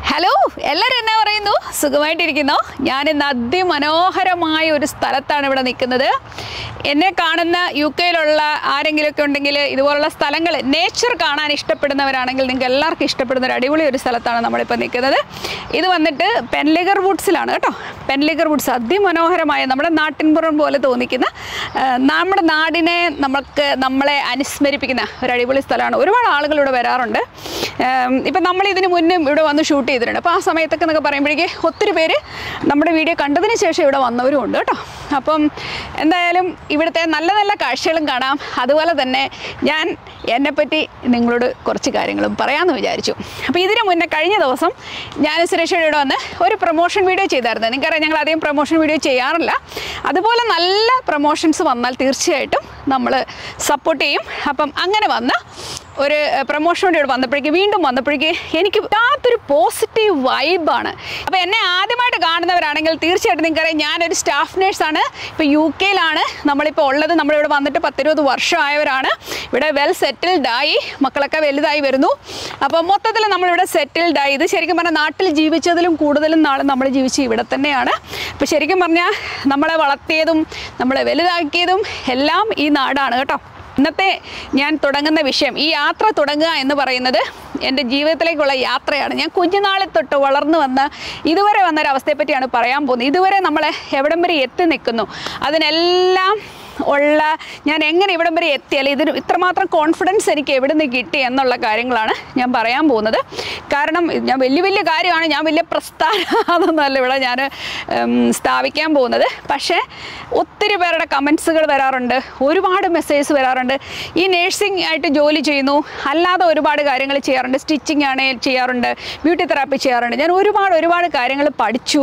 hello എല്ലാവരും എന്നാ പറയുന്നു സുഖമായിട്ടിരിക്കുന്നു ഞാൻ ഇന്ന് അതിമനോഹരമായ ഒരു സ്ഥലത്താണ് ഇവിടെ നിൽക്കുന്നത് എന്നെ കാണുന്ന യു കെയിലുള്ള ആരെങ്കിലുമൊക്കെ ഉണ്ടെങ്കിൽ ഇതുപോലുള്ള സ്ഥലങ്ങൾ നേച്ചർ കാണാൻ ഇഷ്ടപ്പെടുന്നവരാണെങ്കിൽ നിങ്ങൾക്ക് എല്ലാവർക്കും ഇഷ്ടപ്പെടുന്ന ഒരു അടിപൊളി ഒരു സ്ഥലത്താണ് നമ്മളിപ്പോൾ നിൽക്കുന്നത് ഇത് വന്നിട്ട് പെൻലിഗർ വുഡ്സിലാണ് കേട്ടോ പെൻലിഗർ വുഡ്സ് അതിമനോഹരമായ നമ്മുടെ നാട്ടിൻപുറം പോലെ തോന്നിക്കുന്ന ആ, നമ്മുടെ നാടിനെ നമുക്ക് നമ്മളെ അനുസ്മരിപ്പിക്കുന്ന ഒരു അടിപൊളി സ്ഥലമാണ് ഒരുപാട് ആളുകൾ ഇവിടെ വരാറുണ്ട് ഉം, ഇപ്പം നമ്മൾ ഇതിന് മുന്നും ഇവിടെ വന്ന് ഷൂട്ട് ചെയ്തിട്ടുണ്ട് അപ്പോൾ ആ സമയത്തൊക്കെ എന്നൊക്കെ പറയുമ്പോഴേക്ക് ഒത്തിരി പേര് നമ്മുടെ വീഡിയോ കണ്ടതിന് ശേഷം ഇവിടെ വന്നവരും ഉണ്ട് കേട്ടോ അപ്പം എന്തായാലും ഇവിടുത്തെ നല്ല നല്ല കാഴ്ചകളും കാണാം അതുപോലെ തന്നെ ഞാൻ എന്നെപ്പറ്റി നിങ്ങളോട് കുറച്ച് കാര്യങ്ങളും പറയാമെന്ന് വിചാരിച്ചു അപ്പോൾ ഇതിന് മുന്നേ കഴിഞ്ഞ ദിവസം ഞാൻ സുരേഷയുടെ ഇവിടെ വന്ന് ഒരു പ്രൊമോഷൻ വീഡിയോ ചെയ്തായിരുന്നു നിങ്ങൾക്കറിയാം ഞങ്ങൾ അധികം പ്രൊമോഷൻ വീഡിയോ ചെയ്യാറില്ല അതുപോലെ നല്ല പ്രൊമോഷൻസ് വന്നാൽ തീർച്ചയായിട്ടും നമ്മൾ സപ്പോർട്ട് ചെയ്യും അപ്പം അങ്ങനെ വന്ന ഒരു പ്രൊമോഷൻ വീഡിയോ വന്നപ്പോഴേക്ക് വീണ്ടും വന്നപ്പോഴേക്ക് എനിക്ക് വല്ലാത്തൊരു പോസിറ്റീവ് വൈബാണ് അപ്പോൾ എന്നെ ആദ്യമായിട്ട് കാണുന്നവരാണെങ്കിൽ തീർച്ചയായിട്ടും നിങ്ങൾക്കറിയാം ഞാനൊരു സ്റ്റാഫ് നേഴ്സാണ് ഇപ്പോൾ യു കെയിലാണ് നമ്മളിപ്പോൾ ഉള്ളത് നമ്മളിവിടെ വന്നിട്ട് പത്തിരുപത് വർഷമായവരാണ് ഇവിടെ വെൽ സെറ്റിൽഡ് ആയി മക്കളൊക്കെ വലുതായി വരുന്നു അപ്പോൾ മൊത്തത്തിൽ നമ്മളിവിടെ സെറ്റിൽഡ് ആയി ഇത് ശരിക്കും പറഞ്ഞാൽ നാട്ടിൽ ജീവിച്ചതിലും കൂടുതലും നാൾ നമ്മൾ ജീവിച്ച് ഇവിടെ തന്നെയാണ് അപ്പോൾ ശരിക്കും പറഞ്ഞാൽ നമ്മളെ വളർത്തിയതും നമ്മളെ വലുതാക്കിയതും എല്ലാം ഈ നാടാണ് കേട്ടോ ഇന്നത്തെ ഞാൻ തുടങ്ങുന്ന വിഷയം ഈ യാത്ര തുടങ്ങുക എന്ന് പറയുന്നത് എൻ്റെ ജീവിതത്തിലേക്കുള്ള യാത്രയാണ് ഞാൻ കുഞ്ഞുനാളിൽ തൊട്ട് വളർന്നു വന്ന ഇതുവരെ വന്ന ഒരു അവസ്ഥയെ പറ്റിയാണ് പറയാൻ പോകുന്നത് ഇതുവരെ നമ്മളെ എവിടം വരെ എത്തി നിൽക്കുന്നു അതിനെല്ലാം ഉള്ള ഞാൻ എങ്ങനെ ഇവിടം വരെ എത്തിയാൽ ഇതിന് ഇത്രമാത്രം കോൺഫിഡൻസ് എനിക്ക് എവിടെ നിന്ന് കിട്ടി എന്നുള്ള കാര്യങ്ങളാണ് ഞാൻ പറയാൻ പോകുന്നത് കാരണം ഞാൻ വലിയ വലിയ കാര്യമാണ് ഞാൻ വലിയ പ്രസ്ഥാനം അതൊന്നുമല്ല ഇവിടെ ഞാൻ ഉം, സ്ഥാപിക്കാൻ പോകുന്നത് പക്ഷേ ഒത്തിരി പേരുടെ കമൻസുകൾ വരാറുണ്ട് ഒരുപാട് മെസ്സേജസ് വരാറുണ്ട് ഈ നേഴ്സിംഗ് ആയിട്ട് ജോലി ചെയ്യുന്നു അല്ലാതെ ഒരുപാട് കാര്യങ്ങൾ ചെയ്യാറുണ്ട് സ്റ്റിച്ചിങ് ആണ് ചെയ്യാറുണ്ട് ബ്യൂട്ടി തെറാപ്പി ചെയ്യാറുണ്ട് ഞാൻ ഒരുപാട് ഒരുപാട് കാര്യങ്ങൾ പഠിച്ചു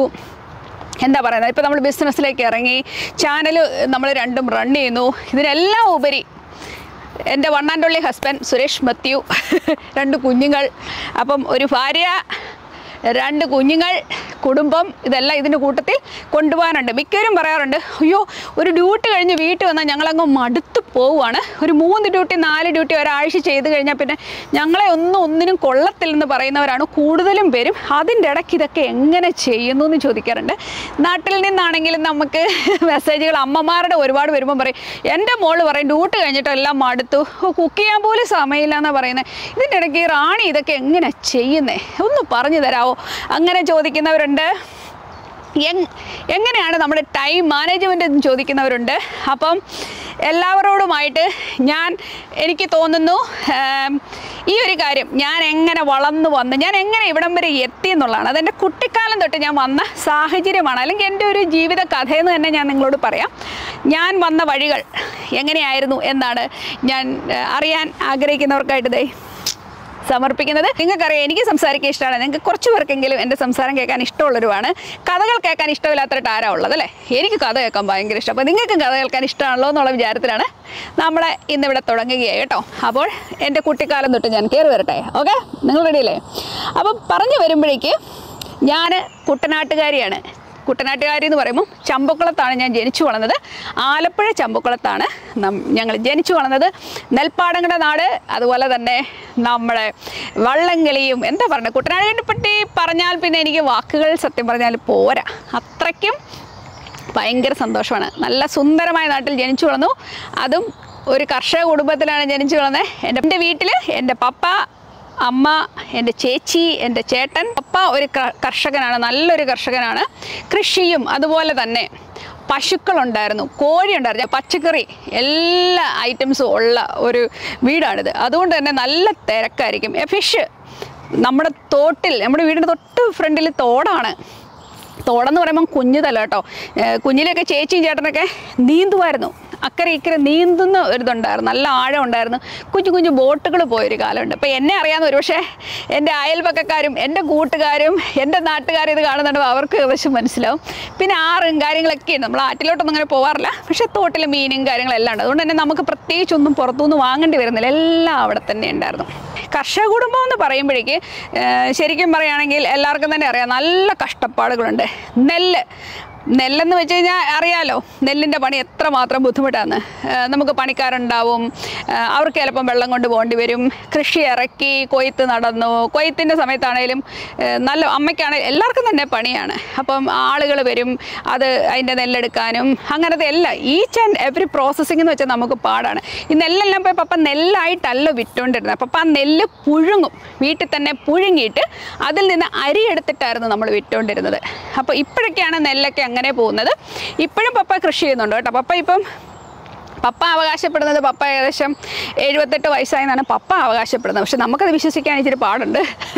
എന്താ പറയുന്നത് ഇപ്പോൾ നമ്മൾ ബിസിനസ്സിലേക്ക് ഇറങ്ങി ചാനൽ നമ്മൾ രണ്ടും റൺ ചെയ്യുന്നു ഇതിനെല്ലാം ഉപരി എൻ്റെ one and only husband Suresh Mathew രണ്ട് കുഞ്ഞുങ്ങൾ അപ്പം ഒരു ഭാര്യ രണ്ട് കുഞ്ഞുങ്ങൾ കുടുംബം ഇതെല്ലാം ഇതിൻ്റെ കൂട്ടത്തിൽ കൊണ്ടുപോകാനുണ്ട് മിക്കവരും പറയാറുണ്ട് അയ്യോ ഒരു ഡ്യൂട്ടി കഴിഞ്ഞ് വീട്ടിൽ വന്നാൽ ഞങ്ങളങ്ങ് മടുത്ത് പോവുകയാണ് ഒരു മൂന്ന് ഡ്യൂട്ടി നാല് ഡ്യൂട്ടി ഒരാഴ്ച ചെയ്ത് കഴിഞ്ഞാൽ പിന്നെ ഞങ്ങളെ ഒന്നും ഒന്നിനും കൊള്ളത്തില്ലെന്ന് പറയുന്നവരാണ് കൂടുതലും പേരും അതിൻ്റെ ഇടയ്ക്ക് ഇതൊക്കെ എങ്ങനെ ചെയ്യുന്നു എന്ന് ചോദിക്കാറുണ്ട് നാട്ടിൽ നിന്നാണെങ്കിലും നമുക്ക് മെസ്സേജുകൾ അമ്മമാരുടെ ഒരുപാട് വരുമ്പോൾ പറയും എൻ്റെ മോള് പറയും ഡ്യൂട്ടി കഴിഞ്ഞിട്ട് എല്ലാം മടുത്തു കുക്ക് ചെയ്യാൻ പോലും സമയമില്ല എന്നാണ് പറയുന്നത് ഇതിൻ്റെ ഇടയ്ക്ക് ഈ റാണി ഇതൊക്കെ എങ്ങനെ ചെയ്യുന്നേ ഒന്ന് പറഞ്ഞു തരാമോ അങ്ങനെ ചോദിക്കുന്നവരുണ്ട് എങ് എങ്ങനെയാണ് നമ്മുടെ ടൈം മാനേജ്മെൻറ്റ് എന്ന് ചോദിക്കുന്നവരുണ്ട് അപ്പം എല്ലാവരോടുമായിട്ട് ഞാൻ എനിക്ക് തോന്നുന്നു ആം, ഈ ഒരു കാര്യം ഞാൻ എങ്ങനെ വളർന്നു വന്ന് ഞാൻ എങ്ങനെ ഇവിടം വരെ എത്തി എന്നുള്ളതാണ് അതെൻ്റെ കുട്ടിക്കാലം തൊട്ട് ഞാൻ വന്ന സാഹചര്യമാണ് അല്ലെങ്കിൽ എൻ്റെ ഒരു ജീവിത കഥയെന്ന് തന്നെ ഞാൻ നിങ്ങളോട് പറയാം ഞാൻ വന്ന വഴികൾ എങ്ങനെയായിരുന്നു എന്നാണ് ഞാൻ ആ, അറിയാൻ ആഗ്രഹിക്കുന്നവർക്കായിട്ട് ദേ സമർപ്പിക്കുന്നത് നിങ്ങൾക്കറിയാം എനിക്ക് സംസാരിക്കാൻ ഇഷ്ടമാണ് നിങ്ങൾക്ക് കുറച്ച് പേർക്കെങ്കിലും എൻ്റെ സംസാരം കേൾക്കാൻ ഇഷ്ടമുള്ളവരുമാണ് കഥകൾ കേൾക്കാൻ ഇഷ്ടമില്ലാത്തവരായിട്ട് ആരാ ഉള്ളത് അല്ലേ എനിക്ക് കഥ കേൾക്കാൻ ഭയങ്കര ഇഷ്ടം അപ്പോൾ നിങ്ങൾക്കും കഥ കേൾക്കാൻ ഇഷ്ടമാണല്ലോ എന്നുള്ള വിചാരത്തിലാണ് നമ്മളെ ഇന്നിവിടെ തുടങ്ങുകയായി കേട്ടോ അപ്പോൾ എൻ്റെ കുട്ടിക്കാലം തൊട്ട് ഞാൻ കയറി വരട്ടെ ഓക്കെ നിങ്ങൾ റെഡിയല്ലേ അപ്പം പറഞ്ഞു വരുമ്പോഴേക്ക് ഞാൻ കുട്ടനാട്ടുകാരിയാണ് കുട്ടനാട്ടുകാരി എന്ന് പറയുമ്പോൾ ചമ്പക്കുളത്താണ് ഞാൻ ജനിച്ചു വളർന്നത് ആലപ്പുഴ ചമ്പക്കുളത്താണ് നം ഞങ്ങൾ ജനിച്ചു വളർന്നത് നെൽപ്പാടങ്ങളുടെ നാട് അതുപോലെ തന്നെ നമ്മുടെ വള്ളംകളിയും എന്താ പറയുക കുട്ടനാടിനെ പറ്റി പറഞ്ഞാൽ പിന്നെ എനിക്ക് വാക്കുകൾ സത്യം പറഞ്ഞാൽ പോരാ അത്രയ്ക്കും ഭയങ്കര സന്തോഷമാണ് നല്ല സുന്ദരമായ നാട്ടിൽ ജനിച്ചു വളർന്നു അതും ഒരു കർഷക കുടുംബത്തിലാണ് ജനിച്ചു വളർന്നത് എൻ്റെ എൻ്റെ വീട്ടിൽ എൻ്റെ പപ്പ അമ്മ എൻ്റെ ചേച്ചി എൻ്റെ ചേട്ടൻ പപ്പ ഒരു ക- കർഷകനാണ് നല്ലൊരു കർഷകനാണ് കൃഷിയും അതുപോലെ തന്നെ പശുക്കളുണ്ടായിരുന്നു കോഴി ഉണ്ടായിരുന്നു പച്ചക്കറി എല്ലാ ഐറ്റംസും ഉള്ള ഒരു വീടാണിത് അതുകൊണ്ട് തന്നെ നല്ല തിരക്കായിരിക്കും ഫിഷ് നമ്മുടെ തോട്ടിൽ നമ്മുടെ വീടിൻ്റെ തൊട്ട് ഫ്രണ്ടിൽ തോടാണ് തോടെന്ന് പറയുമ്പം കുഞ്ഞു തല കേട്ടോ ഏഹ് കുഞ്ഞിലൊക്കെ ചേച്ചിയും ചേട്ടനൊക്കെ നീന്തുമായിരുന്നു അക്കരെ ഇക്കരെ നീന്തുന്ന ഒരിതുണ്ടായിരുന്നു നല്ല ആഴം ഉണ്ടായിരുന്നു കുഞ്ഞു കുഞ്ഞു ബോട്ടുകൾ പോയൊരു കാലമുണ്ട് അപ്പോൾ എന്നെ അറിയാവുന്ന ഒരുപക്ഷെ എൻ്റെ അയൽപക്കക്കാരും എൻ്റെ കൂട്ടുകാരും എൻ്റെ നാട്ടുകാരും ഇത് കാണുന്നുണ്ട് അവർക്ക് ഏകദേശം മനസ്സിലാവും പിന്നെ ആറും കാര്യങ്ങളൊക്കെ ഉണ്ട് നമ്മൾ ആറ്റിലോട്ടൊന്നും അങ്ങനെ പോകാറില്ല പക്ഷേ തോട്ടിൽ മീനും കാര്യങ്ങളെല്ലാം ഉണ്ട് അതുകൊണ്ട് തന്നെ നമുക്ക് പ്രത്യേകിച്ചൊന്നും പുറത്തുനിന്ന് വാങ്ങേണ്ടി വരുന്നില്ല എല്ലാം അവിടെ തന്നെ ഉണ്ടായിരുന്നു കർഷക കുടുംബം എന്ന് പറയുമ്പോഴേക്ക് ഏഹ് ശരിക്കും പറയുകയാണെങ്കിൽ എല്ലാവർക്കും തന്നെ അറിയാം നല്ല കഷ്ടപ്പാടുകളുണ്ട് നെല്ല് നെല്ലെന്ന് വെച്ച് കഴിഞ്ഞാൽ അറിയാലോ നെല്ലിൻ്റെ പണി എത്രമാത്രം ബുദ്ധിമുട്ടാണ് ഏഹ് നമുക്ക് പണിക്കാരുണ്ടാവും ഏഹ് അവർക്ക് ചിലപ്പം വെള്ളം കൊണ്ട് പോകേണ്ടി വരും കൃഷി ഇറക്കി കൊയ്ത്ത് നടന്നു കൊയ്ത്തിൻ്റെ സമയത്താണേലും ഏഹ് നല്ല അമ്മയ്ക്കാണെങ്കിലും എല്ലാവർക്കും തന്നെ പണിയാണ് അപ്പം ആളുകൾ വരും അത് അതിൻ്റെ നെല്ലെടുക്കാനും അങ്ങനത്തെ എല്ലാം ഈച്ച് ആൻഡ് എവറി പ്രോസസ്സിംഗ് എന്ന് വെച്ചാൽ നമുക്ക് പാടാണ് ഈ നെല്ലെല്ലാം പോയി പപ്പ നെല്ലായിട്ടല്ല വിറ്റുകൊണ്ടിരുന്നത് പപ്പ ആ നെല്ല് പുഴുങ്ങും വീട്ടിൽ തന്നെ പുഴുങ്ങിയിട്ട് അതിൽ നിന്ന് അരി എടുത്തിട്ടായിരുന്നു നമ്മൾ വിറ്റുകൊണ്ടിരുന്നത് അപ്പോൾ ഇപ്പോഴൊക്കെയാണ് നെല്ലൊക്കെ അങ്ങനെ പോകുന്നത് ഇപ്പോഴും പപ്പ കൃഷി ചെയ്യുന്നുണ്ട് കേട്ടോ പപ്പ ഇപ്പം പപ്പ അവകാശപ്പെടുന്നത് പപ്പ ഏകദേശം എഴുപത്തെട്ട് വയസ്സായെന്നാണ് പപ്പ അവകാശപ്പെടുന്നത് പക്ഷെ നമുക്കത് വിശ്വസിക്കാൻ ഇച്ചിരി പാടുണ്ട്